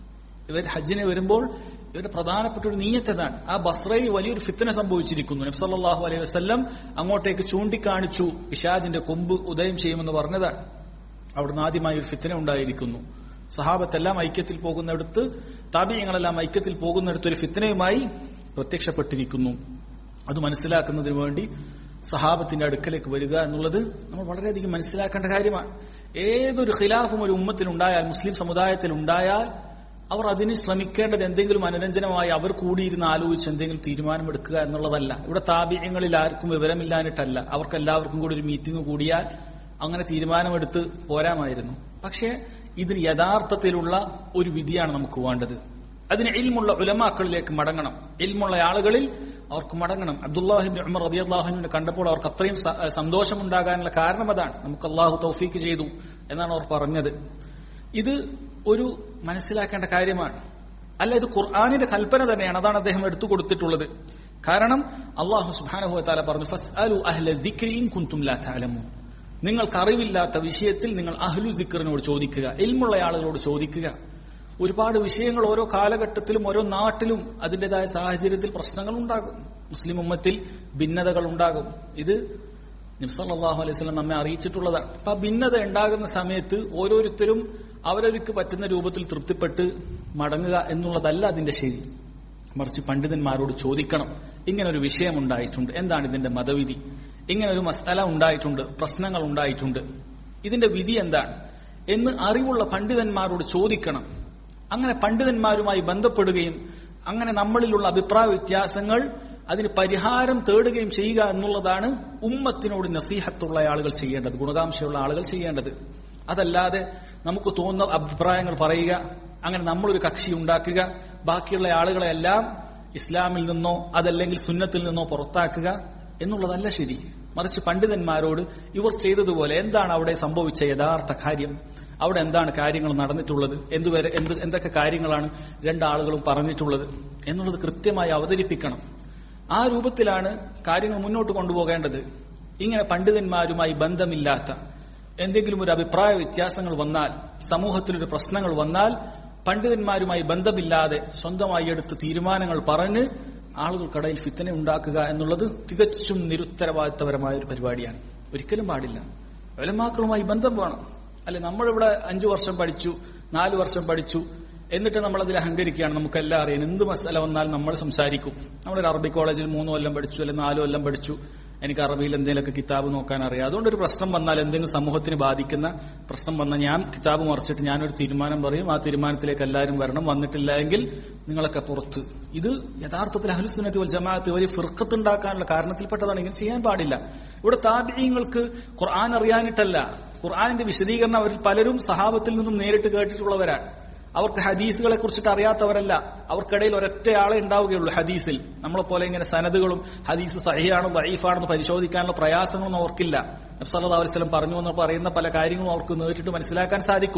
ഇവർ ഹജ്ജിന് വരുമ്പോൾ ഇവരുടെ പ്രധാനപ്പെട്ട ഒരു നീയത്തതാണ് ആ ബസ്രയിൽ വലിയൊരു ഫിത്തന സംഭവിച്ചിരിക്കുന്നു നബ്സല്ലാഹു അലൈഹി വസ്ല്ലം അങ്ങോട്ടേക്ക് ചൂണ്ടിക്കാണിച്ചു ഇഷാജിന്റെ കൊമ്പ് ഉദയം ചെയ്യുമെന്ന് പറഞ്ഞതാണ് അവിടുന്ന് ആദ്യമായി ഒരു ഫിത്തന ഉണ്ടായിരിക്കുന്നു സഹാബത്തെല്ലാം ഐക്യത്തിൽ പോകുന്നിടത്ത് താപീയങ്ങളെല്ലാം ഐക്യത്തിൽ പോകുന്നിടത്ത് ഒരു ഫിത്തനയുമായി പ്രത്യക്ഷപ്പെട്ടിരിക്കുന്നു അത് മനസ്സിലാക്കുന്നതിന് വേണ്ടി സഹാബത്തിന്റെ അടുക്കലേക്ക് വരിക എന്നുള്ളത് നമ്മൾ വളരെയധികം മനസ്സിലാക്കേണ്ട കാര്യമാണ് ഏതൊരു ഖിലാഫും ഒരു ഉമ്മത്തിൽ ഉണ്ടായാൽ മുസ്ലിം സമുദായത്തിൽ ഉണ്ടായാൽ അവർ അതിന് ശ്രമിക്കേണ്ടത് എന്തെങ്കിലും അനുരഞ്ജനമായി അവർ കൂടിയിരുന്ന് ആലോചിച്ച് എന്തെങ്കിലും തീരുമാനമെടുക്കുക എന്നുള്ളതല്ല ഇവിടെ താപീയങ്ങളിൽ ആർക്കും വിവരമില്ലാഞ്ഞിട്ടല്ല അവർക്ക് എല്ലാവർക്കും കൂടി ഒരു മീറ്റിംഗ് കൂടിയാൽ അങ്ങനെ തീരുമാനമെടുത്ത് പോരാമായിരുന്നു പക്ഷേ ഇതിന് യഥാർത്ഥത്തിലുള്ള ഒരു വിധിയാണ് നമുക്ക് വേണ്ടത് അതിന് ഇൽമുള്ള ഉലമാക്കളിലേക്ക് മടങ്ങണം ഇൽമുള്ള ആളുകളിൽ അവർക്ക് മടങ്ങണം അബ്ദുല്ലാഹിബിൻ ഉമർ റതി അള്ളാഹുവിനെ കണ്ടപ്പോൾ അവർക്ക് അത്രയും സന്തോഷമുണ്ടാകാനുള്ള കാരണം അതാണ് നമുക്ക് അള്ളാഹു തൗഫീക്ക് ചെയ്തു എന്നാണ് അവർ പറഞ്ഞത് ഇത് ഒരു മനസ്സിലാക്കേണ്ട കാര്യമാണ് അല്ല ഇത് ഖുർആാനിന്റെ കൽപ്പന തന്നെയാണ് അതാണ് അദ്ദേഹം എടുത്തു കൊടുത്തിട്ടുള്ളത് കാരണം അള്ളാഹു സുബാനഹു താല പറഞ്ഞു ഫസ് അലു അഹ്ല ദിക്രീൻ കുന്തും ലാ തഅലമൂൻ നിങ്ങൾക്ക് അറിവില്ലാത്ത വിഷയത്തിൽ നിങ്ങൾ അഹ്ലു ദിക്കറിനോട് ചോദിക്കുക ഇൽമുള്ള ആളുകളോട് ചോദിക്കുക ഒരുപാട് വിഷയങ്ങൾ ഓരോ കാലഘട്ടത്തിലും ഓരോ നാട്ടിലും അതിൻ്റെതായ സാഹചര്യത്തിൽ പ്രശ്നങ്ങൾ ഉണ്ടാകും മുസ്ലിം ഉമ്മത്തിൽ ഭിന്നതകൾ ഉണ്ടാകും ഇത് നിബ്സല്ലാഹു അലൈഹി സ്വലം നമ്മെ അറിയിച്ചിട്ടുള്ളതാണ് അപ്പൊ ആ ഭിന്നത ഉണ്ടാകുന്ന സമയത്ത് ഓരോരുത്തരും അവരവർക്ക് പറ്റുന്ന രൂപത്തിൽ തൃപ്തിപ്പെട്ട് മടങ്ങുക എന്നുള്ളതല്ല അതിന്റെ ശരി മറിച്ച് പണ്ഡിതന്മാരോട് ചോദിക്കണം ഇങ്ങനെ ഒരു വിഷയം ഉണ്ടായിട്ടുണ്ട് എന്താണ് ഇതിന്റെ മതവിധി ഇങ്ങനെ ഒരു മസാല ഉണ്ടായിട്ടുണ്ട് പ്രശ്നങ്ങൾ ഉണ്ടായിട്ടുണ്ട് ഇതിന്റെ വിധി എന്താണ് എന്ന് അറിവുള്ള പണ്ഡിതന്മാരോട് ചോദിക്കണം അങ്ങനെ പണ്ഡിതന്മാരുമായി ബന്ധപ്പെടുകയും അങ്ങനെ നമ്മളിലുള്ള അഭിപ്രായ വ്യത്യാസങ്ങൾ അതിന് പരിഹാരം തേടുകയും ചെയ്യുക എന്നുള്ളതാണ് ഉമ്മത്തിനോട് നസീഹത്തുള്ള ആളുകൾ ചെയ്യേണ്ടത് ഗുണകാംക്ഷയുള്ള ആളുകൾ ചെയ്യേണ്ടത് അതല്ലാതെ നമുക്ക് തോന്നുന്ന അഭിപ്രായങ്ങൾ പറയുക അങ്ങനെ നമ്മളൊരു കക്ഷി ഉണ്ടാക്കുക ബാക്കിയുള്ള ആളുകളെല്ലാം ഇസ്ലാമിൽ നിന്നോ അതല്ലെങ്കിൽ സുന്നത്തിൽ നിന്നോ പുറത്താക്കുക എന്നുള്ളതല്ല ശരി മറിച്ച് പണ്ഡിതന്മാരോട് ഇവർ ചെയ്തതുപോലെ എന്താണ് അവിടെ സംഭവിച്ച യഥാർത്ഥ കാര്യം അവിടെ എന്താണ് കാര്യങ്ങൾ നടന്നിട്ടുള്ളത് എന്തുവരെ എന്ത് എന്തൊക്കെ കാര്യങ്ങളാണ് രണ്ടാളുകളും പറഞ്ഞിട്ടുള്ളത് എന്നുള്ളത് കൃത്യമായി അവതരിപ്പിക്കണം ആ രൂപത്തിലാണ് കാര്യങ്ങൾ മുന്നോട്ട് കൊണ്ടുപോകേണ്ടത് ഇങ്ങനെ പണ്ഡിതന്മാരുമായി ബന്ധമില്ലാത്ത എന്തെങ്കിലും ഒരു അഭിപ്രായ വ്യത്യാസങ്ങൾ വന്നാൽ സമൂഹത്തിലൊരു പ്രശ്നങ്ങൾ വന്നാൽ പണ്ഡിതന്മാരുമായി ബന്ധമില്ലാതെ സ്വന്തമായി എടുത്ത് തീരുമാനങ്ങൾ പറഞ്ഞ് ആളുകൾക്കിടയിൽ ഫിത്തന ഉണ്ടാക്കുക എന്നുള്ളത് തികച്ചും നിരുത്തരവാദിത്തപരമായ ഒരു പരിപാടിയാണ് ഒരിക്കലും പാടില്ല ഒലമാക്കളുമായി ബന്ധം വേണം അല്ലെ നമ്മളിവിടെ അഞ്ചു വർഷം പഠിച്ചു നാലു വർഷം പഠിച്ചു എന്നിട്ട് നമ്മൾ അതിൽ അഹങ്കരിക്കുകയാണ് നമുക്കെല്ലാം അറിയാം എന്ത് മസാല വന്നാലും നമ്മൾ സംസാരിക്കും നമ്മളൊരു അറബി കോളേജിൽ മൂന്ന് കൊല്ലം പഠിച്ചു അല്ലെങ്കിൽ നാല് കൊല്ലം പഠിച്ചു എനിക്ക് അറബിയിൽ എന്തെങ്കിലുമൊക്കെ കിതാബ് നോക്കാൻ അറിയാം അതുകൊണ്ട് ഒരു പ്രശ്നം വന്നാൽ എന്തെങ്കിലും സമൂഹത്തിന് ബാധിക്കുന്ന പ്രശ്നം വന്നാൽ ഞാൻ കിതാബ് മറിച്ചിട്ട് ഞാനൊരു തീരുമാനം പറയും ആ തീരുമാനത്തിലേക്ക് എല്ലാവരും വരണം വന്നിട്ടില്ല എങ്കിൽ നിങ്ങളൊക്കെ പുറത്ത് ഇത് യഥാർത്ഥത്തിൽ അഹ്ലുസുന്നത്ത് വൽ ജമാഅത്ത് വലിയ ഫിർക്കത്തുണ്ടാക്കാനുള്ള കാരണത്തിൽപ്പെട്ടതാണ് ഇങ്ങനെ ചെയ്യാൻ പാടില്ല ഇവിടെ താപിയങ്ങൾക്ക് ഖുർആൻ അറിയാനിട്ടല്ല ഖുർആാനിന്റെ വിശദീകരണം അവരിൽ പലരും സഹാബത്തിൽ നിന്നും നേരിട്ട് കേട്ടിട്ടുള്ളവരാണ് അവർക്ക് ഹദീസുകളെ കുറിച്ചിട്ട് അറിയാത്തവരല്ല അവർക്കിടയിൽ ഒരൊറ്റ ആളെ ഉണ്ടാവുകയുള്ളൂ ഹദീസിൽ നമ്മളെ പോലെ ഇങ്ങനെ സനദുകളും ഹദീസ് സഹിയാണോ ദൈഫാണെന്ന് പരിശോധിക്കാനുള്ള പ്രയാസങ്ങളൊന്നും അവർക്കില്ല നബ്സല്ലാ അലൈവലം പറഞ്ഞു എന്ന് പറയുന്ന പല കാര്യങ്ങളും അവർക്ക് നേരിട്ട് മനസ്സിലാക്കാൻ സാധിക്കും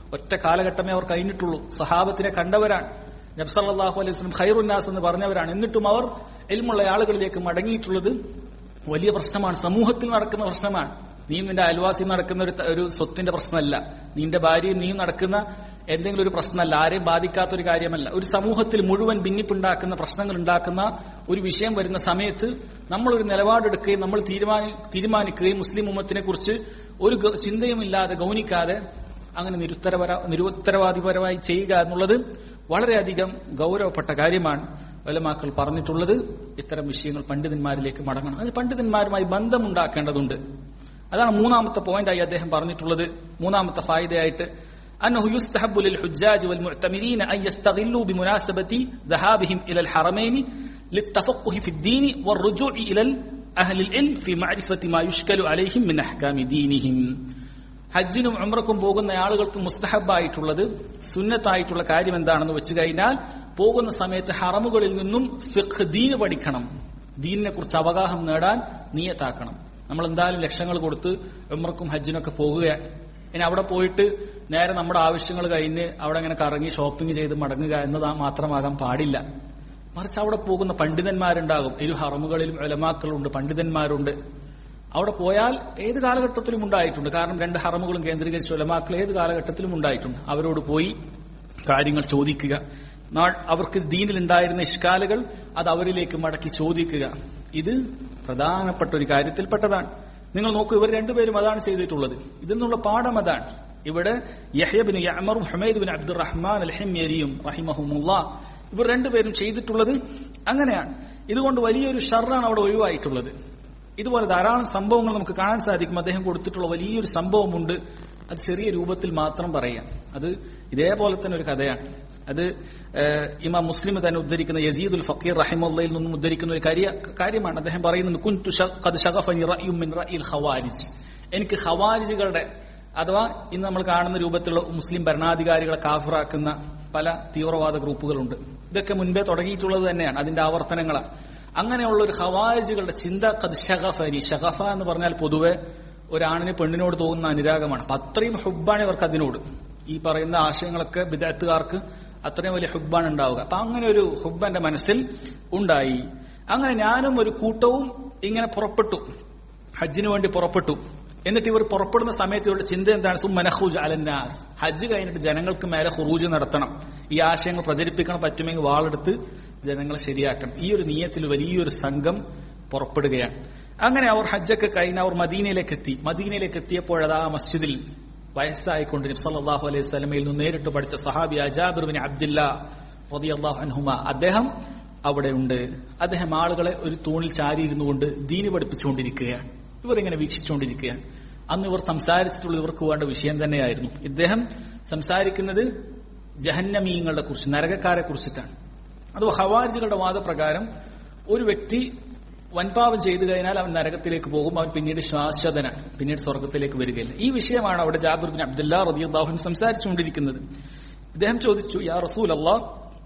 ഒറ്റ കാലഘട്ടമേ അവർ കഴിഞ്ഞിട്ടുള്ളൂ സഹാബത്തിനെ കണ്ടവരാണ് നബ്സല്ലാഹു അലൈഹി വസ്ലം ഖൈറുന്നാസ് എന്ന് പറഞ്ഞവരാണ് എന്നിട്ടും അവർ എൽമുള്ള ആളുകളിലേക്ക് മടങ്ങിയിട്ടുള്ളത് വലിയ പ്രശ്നമാണ് സമൂഹത്തിൽ നടക്കുന്ന പ്രശ്നമാണ് നീയും നിന്റെ അയൽവാസി നടക്കുന്ന ഒരു ഒരു സ്വത്തിന്റെ പ്രശ്നമല്ല നിന്റെ ഭാര്യയും നീയും നടക്കുന്ന എന്തെങ്കിലും ഒരു പ്രശ്നമല്ല ആരെയും ബാധിക്കാത്ത ഒരു കാര്യമല്ല ഒരു സമൂഹത്തിൽ മുഴുവൻ ഭിന്നിപ്പുണ്ടാക്കുന്ന പ്രശ്നങ്ങൾ ഉണ്ടാക്കുന്ന ഒരു വിഷയം വരുന്ന സമയത്ത് നമ്മളൊരു നിലപാടെടുക്കുകയും നമ്മൾ തീരുമാനി തീരുമാനിക്കുകയും മുസ്ലിം ഉമ്മത്തിനെ കുറിച്ച് ഒരു ഗ- ചിന്തയുമില്ലാതെ ഗൗനിക്കാതെ അങ്ങനെ നിരുത്തരപര നിരുത്തരവാദിപരമായി ചെയ്യുക എന്നുള്ളത് വളരെയധികം ഗൗരവപ്പെട്ട കാര്യമാണ് വലമാക്കൾ പറഞ്ഞിട്ടുള്ളത് ഇത്തരം വിഷയങ്ങൾ പണ്ഡിതന്മാരിലേക്ക് മടങ്ങണം അതിന് പണ്ഡിതന്മാരുമായി ബന്ധമുണ്ടാക്കേണ്ടതുണ്ട് അതാണ് മൂന്നാമത്തെ പോയിന്റായി അദ്ദേഹം പറഞ്ഞിട്ടുള്ളത് മൂന്നാമത്തെ ഫായിദയായിട്ട് أنه يستحب للحجاج والمعتمرين أن يستغلوا بمناسبة ذهابهم إلى الحرمين للتفقه في الدين والرجوع إلى أهل العلم في معرفة ما يشكل عليهم من أحكام دينهم ഹജ്ജിനും ഉംറക്കും പോകുന്ന ആളുകൾക്ക് മുസ്തഹബായിട്ടുള്ളത് സുന്നത്തായിട്ടുള്ള കാര്യം എന്താണെന്ന് വെച്ച് കഴിഞ്ഞാൽ പോകുന്ന സമയത്ത് ഹറമുകളിൽ നിന്നും ഫിഖ് ദീന് പഠിക്കണം ദീനിനെ കുറിച്ച് അവഗാഹം നേടാൻ നീയത്താക്കണം നമ്മൾ എന്തായാലും ലക്ഷങ്ങൾ കൊടുത്ത് ഉംറക്കും ഹജ്ജിനൊക്കെ പോകുകയാണ് ഇനി അവിടെ പോയിട്ട് നേരെ നമ്മുടെ ആവശ്യങ്ങൾ കഴിഞ്ഞ് അവിടെ അങ്ങനെ കറങ്ങി ഷോപ്പിംഗ് ചെയ്ത് മടങ്ങുക എന്നത് മാത്രമാകാൻ പാടില്ല മറിച്ച് അവിടെ പോകുന്ന പണ്ഡിതന്മാരുണ്ടാകും ഇരു ഹറമുകളിലും ഉലമാക്കളുണ്ട് പണ്ഡിതന്മാരുണ്ട് അവിടെ പോയാൽ ഏത് കാലഘട്ടത്തിലും ഉണ്ടായിട്ടുണ്ട് കാരണം രണ്ട് ഹറമുകളും കേന്ദ്രീകരിച്ച ഉലമാക്കൾ ഏത് കാലഘട്ടത്തിലും ഉണ്ടായിട്ടുണ്ട് അവരോട് പോയി കാര്യങ്ങൾ ചോദിക്കുക നാ- അവർക്ക് ദീനിൽ ഉണ്ടായിരുന്ന ഇഷ്കാലുകൾ അത് അവരിലേക്ക് മടക്കി ചോദിക്കുക ഇത് പ്രധാനപ്പെട്ട ഒരു കാര്യത്തിൽപ്പെട്ടതാണ് നിങ്ങൾ നോക്കൂ ഇവർ രണ്ടുപേരും അതാണ് ചെയ്തിട്ടുള്ളത് ഇതിൽ നിന്നുള്ള പാഠം അതാണ് ഇവിടെ യഹ്യബിൻ യമറും ഹമീദ് ബിൻ അബ്ദുറഹ്മാൻ അൽ ഹിമ്യരിയും റഹിമഹുമുള്ള ഇവർ രണ്ടുപേരും ചെയ്തിട്ടുള്ളത് അങ്ങനെയാണ് ഇതുകൊണ്ട് വലിയൊരു ഷർറാണ് അവിടെ ഒഴിവായിട്ടുള്ളത് ഇതുപോലെ ധാരാളം സംഭവങ്ങൾ നമുക്ക് കാണാൻ സാധിക്കും അദ്ദേഹം കൊടുത്തിട്ടുള്ള വലിയൊരു സംഭവമുണ്ട് അത് ചെറിയ രൂപത്തിൽ മാത്രം പറയാം അത് ഇതേപോലെ തന്നെ ഒരു കഥയാണ് അത് ഏഹ്, ഇമാം മുസ്ലിം തന്നെ ഉദ്ധരിക്കുന്ന യസീദുൽ ഫക്കീർ റഹിമുള്ളയിൽ നിന്നും ഉദ്ധരിക്കുന്ന ഒരു കാര്യ- കാര്യമാണ് അദ്ദേഹം പറയുന്നത് കുൻതു ഷ- ഖദ് ശഗഫനി റഅയും മിൻ റഅയിൽ ഖവാരിജ് എനിക്ക് ഖവാരിജുകളുടെ അഥവാ ഇന്ന് നമ്മൾ കാണുന്ന രൂപത്തിലുള്ള മുസ്ലിം ഭരണാധികാരികളെ കാഫിറാക്കുന്ന പല തീവ്രവാദ ഗ്രൂപ്പുകളുണ്ട് ഇതൊക്കെ മുൻപേ തുടങ്ങിയിട്ടുള്ളത് തന്നെയാണ് അതിന്റെ ആവർത്തനങ്ങളാണ് അങ്ങനെയുള്ള ഒരു ഖവാരിജുകളുടെ ചിന്ത ഖദ് ഷഗഫനി ഷഗഫ എന്ന് പറഞ്ഞാൽ പൊതുവെ ഒരാണിന് പെണ്ണിനോട് തോന്നുന്ന അനുരാഗമാണ് അപ്പൊ അത്രയും ഹുബാണ് ഇവർക്ക് അതിനോട് ഈ പറയുന്ന ആശയങ്ങളൊക്കെ വിദഗ്ധക്കാർക്ക് അത്രയും വലിയ ഹുബാണ് ഉണ്ടാവുക അപ്പൊ അങ്ങനെ ഒരു ഹുബ് എന്റെ മനസ്സിൽ ഉണ്ടായി അങ്ങനെ ഞാനും ഒരു കൂട്ടവും ഇങ്ങനെ പുറപ്പെട്ടു ഹജ്ജിന് വേണ്ടി പുറപ്പെട്ടു എന്നിട്ട് ഇവർ പുറപ്പെടുന്ന സമയത്ത് ഇവരുടെ ചിന്ത എന്താണ് സുമനഹൂജ് അലന്നാസ് ഹജ്ജ് കഴിഞ്ഞിട്ട് ജനങ്ങൾക്ക് മേലെ ഹുറൂജ് നടത്തണം ഈ ആശയങ്ങൾ പ്രചരിപ്പിക്കണം പറ്റുമെങ്കിൽ വാളെടുത്ത് ജനങ്ങളെ ശരിയാക്കണം ഈ ഒരു നീയത്തിൽ വലിയൊരു സംഘം പുറപ്പെടുകയാണ് അങ്ങനെ അവർ ഹജ്ജൊക്കെ കഴിഞ്ഞ് അവർ മദീനയിലേക്ക് എത്തി മദീനയിലേക്ക് എത്തിയപ്പോൾ ആ മസ്ജിദിൽ വയസ്സായിക്കൊണ്ട് നബ്സല്ലാഹു അലൈഹി സ്വലമയിൽ നിന്ന് നേരിട്ട് പഠിച്ച സഹാബി അജാബിർ ബിൻ അബ്ദുല്ല റളിയല്ലാഹു അൻഹുമ അദ്ദേഹം അവിടെ ഉണ്ട് അദ്ദേഹം ആളുകളെ ഒരു തൂണിൽ ചാരിയിരുന്നു കൊണ്ട് ദീന് പഠിപ്പിച്ചുകൊണ്ടിരിക്കുകയാണ് ഇവർ ഇങ്ങനെ വീക്ഷിച്ചുകൊണ്ടിരിക്കുകയാണ് അന്ന് ഇവർ സംസാരിച്ചിട്ടുള്ള ഇവർക്ക് വേണ്ട വിഷയം തന്നെയായിരുന്നു ഇദ്ദേഹം സംസാരിക്കുന്നത് ജഹന്നമീങ്ങളുടെ കുറിച്ച് നരകക്കാരെ കുറിച്ചിട്ടാണ് അത് ഹവാരിജുകളുടെ വാദപ്രകാരം ഒരു വ്യക്തി വൻപാപം ചെയ്തു കഴിഞ്ഞാൽ അവൻ നരകത്തിലേക്ക് പോകും അവൻ പിന്നീട് ശാശ്വതനാണ് പിന്നീട് സ്വർഗത്തിലേക്ക് വരികയില്ല ഈ വിഷയമാണ് അവിടെ ജാബിർ ബിൻ അബ്ദുല്ല റതിയാഹുൻ സംസാരിച്ചുകൊണ്ടിരിക്കുന്നത് ഇദ്ദേഹം ചോദിച്ചു യാ റസൂൽ അള്ളാഹ്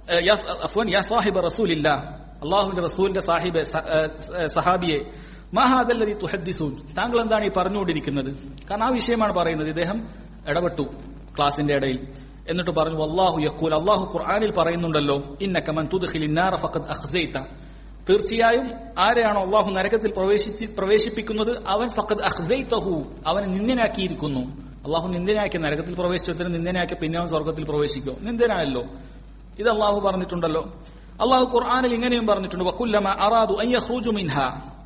അഫ്വാൻ യാ സാഹിബ് റസൂലില്ല അള്ളാഹുവിന്റെ റസൂലിന്റെ സാഹിബ് സ- ഏ, ഏ, സഹാബിയെ മഹാദല്ലതി തുഹദ്ദിസൂൻ താങ്കൾ എന്താണ് ഈ പറഞ്ഞുകൊണ്ടിരിക്കുന്നത് കാരണം ആ വിഷയമാണ് പറയുന്നത് ഇദ്ദേഹം ഇടപെട്ടു ക്ലാസിന്റെ ഇടയിൽ എന്നിട്ട് പറഞ്ഞു അള്ളാഹു യക്കൂൽ അള്ളാഹു ഖുർആനിൽ പറയുന്നുണ്ടല്ലോ ഇന്നക മൻ തുദ്ഖിലിന്നാറ ഫഖദ് അഖ്സൈത തീർച്ചയായും ആരെയാണോ അള്ളാഹു നരകത്തിൽ പ്രവേശിച്ച് പ്രവേശിപ്പിക്കുന്നത് അവൻ ഫഖദ് അഖ്സൈതഹു അവനെ നിന്ദനാക്കിയിരിക്കുന്നു അള്ളാഹു നിന്ദനാക്കിയ നരകത്തിൽ പ്രവേശിച്ചതിന് നിന്ദനാക്കിയ പിന്നെ അവൻ സ്വർഗത്തിൽ പ്രവേശിക്കോ നിന്ദനായല്ലോ ഇത് അള്ളാഹു പറഞ്ഞിട്ടുണ്ടല്ലോ അള്ളാഹു ഖുർആനിൽ ഇങ്ങനെയും പറഞ്ഞിട്ടുണ്ട് വക്കുല്ലമ അറാദു അൻ യഖ്റുജു മിൻഹ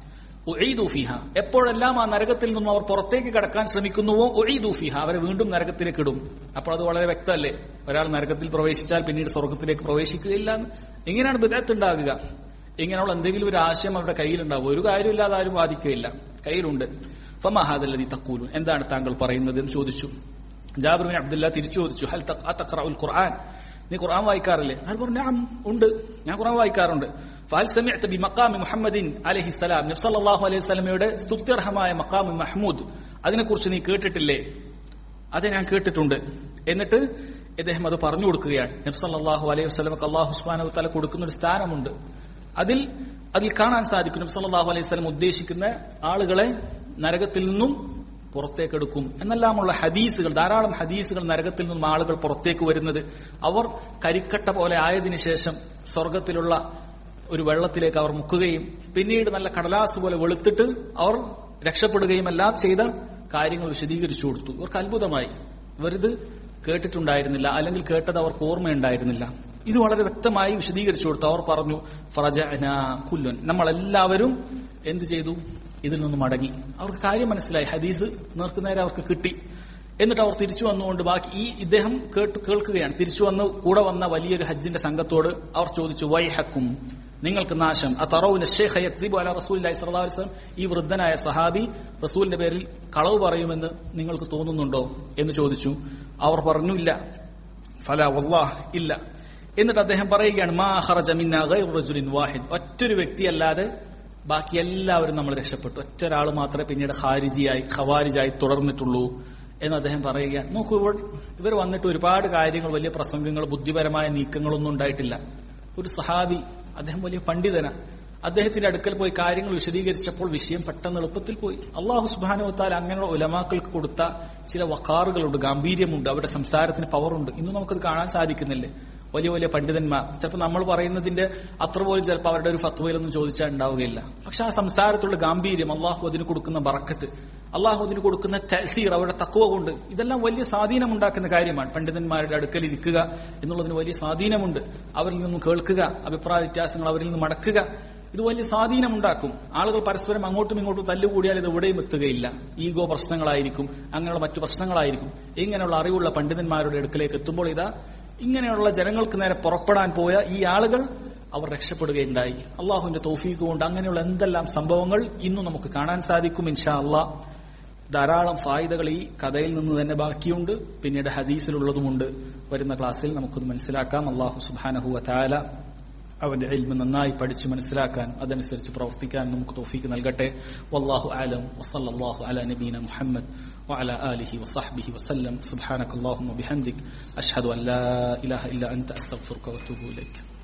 ഉഈദു ഫിഹ എപ്പോഴെല്ലാം ആ നരകത്തിൽ നിന്നും അവർ പുറത്തേക്ക് കടക്കാൻ ശ്രമിക്കുന്നുവോ ഉഈദു ഫിഹ അവരെ വീണ്ടും നരകത്തിലേക്ക് ഇടും അപ്പോൾ അത് വളരെ വ്യക്തമല്ലേ ഒരാൾ നരകത്തിൽ പ്രവേശിച്ചാൽ പിന്നീട് സ്വർഗത്തിലേക്ക് പ്രവേശിക്കുകയില്ല എന്ന് ഇങ്ങനെയാണ് ബിദഅത്ത് ഉണ്ടാകുക ഇങ്ങനെയുള്ള എന്തെങ്കിലും ഒരു ആശയം അവരുടെ കയ്യിലുണ്ടാവും ഒരു കാര്യമില്ലാതെ ആരും വാദിക്കുകയില്ല കയ്യിലുണ്ട് ഫമഹാദല്ലതി തക്കൂലു എന്താണ് താങ്കൾ പറയുന്നത് എന്ന് ചോദിച്ചു ജാബിർ ബിൻ അബ്ദുല്ല തിരിച്ചു ചോദിച്ചു ഹൽ തഖ- അതഖറഉൽ ഖുർആൻ നീ ഖുർആൻ വായിക്കാറില്ലേ അയാൾ പറഞ്ഞു "നഅം, ഉണ്ട് ഞാൻ ഖുർആൻ വായിക്കാറുണ്ട് ഫഹൽ സമിഅത ബി മഖാമി മുഹമ്മദിൻ അലൈഹി സലാം നബി സല്ലല്ലാഹു അലൈഹി വസല്ലമയുടെ സ്തുത്യർഹമായ മഖാമി മഹ്മൂദ് അതിനെക്കുറിച്ച് നീ കേട്ടിട്ടില്ലേ അത് ഞാൻ കേട്ടിട്ടുണ്ട് എന്നിട്ട് ഇദ്ദേഹം അത് പറഞ്ഞു കൊടുക്കുകയാണ് നബി സല്ലല്ലാഹു അലൈഹി വസല്ലമക്ക് അല്ലാഹു സുബ്ഹാനഹു വതആല കൊടുക്കുന്ന ഒരു സ്ഥാനമുണ്ട് അതിൽ അതിൽ കാണാൻ സാധിക്കും നബി സല്ലല്ലാഹു അലൈഹി വസല്ലം ഉദ്ദേശിക്കുന്ന ആളുകളെ നരകത്തിൽ നിന്നും പുറത്തേക്കെടുക്കും എന്നെല്ലാമുള്ള ഹദീസുകൾ ധാരാളം ഹദീസുകൾ നരകത്തിൽ നിന്നും ആളുകൾ പുറത്തേക്ക് വരുന്നത് അവർ കരിക്കട്ട പോലെ ആയതിനു ശേഷം സ്വർഗത്തിലുള്ള ഒരു വെള്ളത്തിലേക്ക് അവർ മുക്കുകയും പിന്നീട് നല്ല കടലാസ് പോലെ വെളുത്തിട്ട് അവർ രക്ഷപ്പെടുകയും എല്ലാം ചെയ്ത കാര്യങ്ങൾ വിശദീകരിച്ചു കൊടുത്തു ഇവർക്ക് അത്ഭുതമായി ഇവരിത് കേട്ടിട്ടുണ്ടായിരുന്നില്ല അല്ലെങ്കിൽ കേട്ടത് അവർക്ക് ഓർമ്മയുണ്ടായിരുന്നില്ല ഇത് വളരെ വ്യക്തമായി വിശദീകരിച്ചു കൊടുത്തു അവർ പറഞ്ഞു ഫറജഅന കുല്ലുൻ നമ്മളെല്ലാവരും എന്ത് ചെയ്തു ഇതിൽ നിന്ന് മടങ്ങി അവർക്ക് കാര്യം മനസ്സിലായി ഹദീസ് നേർക്കുനേരെ അവർക്ക് കിട്ടി എന്നിട്ട് അവർ തിരിച്ചു വന്നുകൊണ്ട് ബാക്കി ഈ ഇദ്ദേഹം കേട്ട് കേൾക്കുകയാണ് തിരിച്ചു വന്ന് കൂടെ വന്ന വലിയൊരു ഹജ്ജിന്റെ സംഘത്തോട് അവർ ചോദിച്ചു വൈഹക്കും നിങ്ങൾക്ക് നാശം അത്തറൌന ഷേഖ് യക്തിബു അല റസൂലി സ്വലം ഈ വൃദ്ധനായ സഹാബി റസൂലിന്റെ പേരിൽ കളവ് പറയുമെന്ന് നിങ്ങൾക്ക് തോന്നുന്നുണ്ടോ എന്ന് ചോദിച്ചു അവർ പറഞ്ഞു ഇല്ല ഫല വല്ലാഹ് ഇല്ല എന്നിട്ട് അദ്ദേഹം പറയുകയാണ് മാ ഖറജ മിന്നാ ഗൈറു റജുലിൻ വാഹിദ് ഒറ്റൊരു വ്യക്തിയല്ലാതെ ബാക്കി എല്ലാവരും നമ്മൾ രക്ഷപ്പെട്ടു ഒറ്റ ഒരാൾ മാത്രമേ പിന്നീട് ഖാരിജിയായി ഖവാരിജായി തുടർന്നിട്ടുള്ളൂ എന്ന് അദ്ദേഹം പറയുകയാണ് നോക്കൂ ഇവർ ഇവർ വന്നിട്ട് ഒരുപാട് കാര്യങ്ങൾ വലിയ പ്രസംഗങ്ങൾ ബുദ്ധിപരമായ നീക്കങ്ങളൊന്നും ഉണ്ടായിട്ടില്ല ഒരു സഹാബി അദ്ദേഹം വലിയ പണ്ഡിതന അദ്ദേഹത്തിന്റെ അടുക്കൽ പോയി കാര്യങ്ങൾ വിശദീകരിച്ചപ്പോൾ വിഷയം പെട്ടെന്ന് എളുപ്പത്തിൽ പോയി അള്ളാഹു സുബാനുവത്താൽ അങ്ങനെയുള്ള ഉലമാക്കൾക്ക് കൊടുത്ത ചില വക്കാറുകളുണ്ട് ഗാംഭീര്യമുണ്ട് അവരുടെ സംസാരത്തിന് പവറുണ്ട് ഇന്നും നമുക്കത് കാണാൻ സാധിക്കുന്നില്ലേ വലിയ വലിയ പണ്ഡിതന്മാർ ചിലപ്പോൾ നമ്മൾ പറയുന്നതിന്റെ അത്ര പോലും ചിലപ്പോൾ അവരുടെ ഒരു ഫത്വയിലൊന്നും ചോദിച്ചാൽ ഉണ്ടാവുകയില്ല പക്ഷെ ആ സംസാരത്തിലുള്ള ഗാംഭീര്യം അള്ളാഹു അതിന് കൊടുക്കുന്ന ബറക്കത്ത് അള്ളാഹു അതിന് കൊടുക്കുന്ന തഹസീർ അവരുടെ തക്കുവ കൊണ്ട് ഇതെല്ലാം വലിയ സ്വാധീനം ഉണ്ടാക്കുന്ന കാര്യമാണ് പണ്ഡിതന്മാരുടെ അടുക്കൽ ഇരിക്കുക എന്നുള്ളതിന് വലിയ സ്വാധീനമുണ്ട് അവരിൽ നിന്നും കേൾക്കുക അഭിപ്രായ വ്യത്യാസങ്ങൾ അവരിൽ നിന്ന് മടക്കുക ഇത് വലിയ സ്വാധീനം ഉണ്ടാക്കും ആളുകൾ പരസ്പരം അങ്ങോട്ടും ഇങ്ങോട്ടും തല്ലുകൂടിയാൽ ഇത് എവിടെയും എത്തുകയില്ല ഈഗോ പ്രശ്നങ്ങളായിരിക്കും അങ്ങനെയുള്ള മറ്റു പ്രശ്നങ്ങളായിരിക്കും ഇങ്ങനെയുള്ള അറിവുള്ള പണ്ഡിതന്മാരുടെ അടുക്കലേക്ക് എത്തുമ്പോൾ ഇതാ ഇങ്ങനെയുള്ള ജനങ്ങൾക്ക് നേരെ പുറപ്പെടാൻ പോയ ഈ ആളുകൾ അവർ രക്ഷപ്പെടുകയുണ്ടായി അള്ളാഹുവിന്റെ തൗഫീഖ് കൊണ്ട് അങ്ങനെയുള്ള എന്തെല്ലാം സംഭവങ്ങൾ ഇന്നും നമുക്ക് കാണാൻ സാധിക്കും ഇൻഷാ അള്ളാഹ് ധാരാളം ഫായിദകൾ ഈ കഥയിൽ നിന്ന് തന്നെ ബാക്കിയുണ്ട് പിന്നീട് ഹദീസിലുള്ളതുമുണ്ട് വരുന്ന ക്ലാസ്സിൽ നമുക്കത് മനസ്സിലാക്കാം അള്ളാഹു സുബാനഹു താല അവന്റെ ഇൽമ നന്നായി പഠിച്ചു മനസ്സിലാക്കാൻ അതനുസരിച്ച് പ്രവർത്തിക്കാൻ നമുക്ക് തോഫീക്ക് നൽകട്ടെ വല്ലാഹു ആലം വസല്ലാഹു അല നബീന മുഹമ്മദ് وعلى آله وصحبه وسلم سبحانك اللهم وبحمدك أشهد أن لا إله إلا أنت أستغفرك وأتوب إليك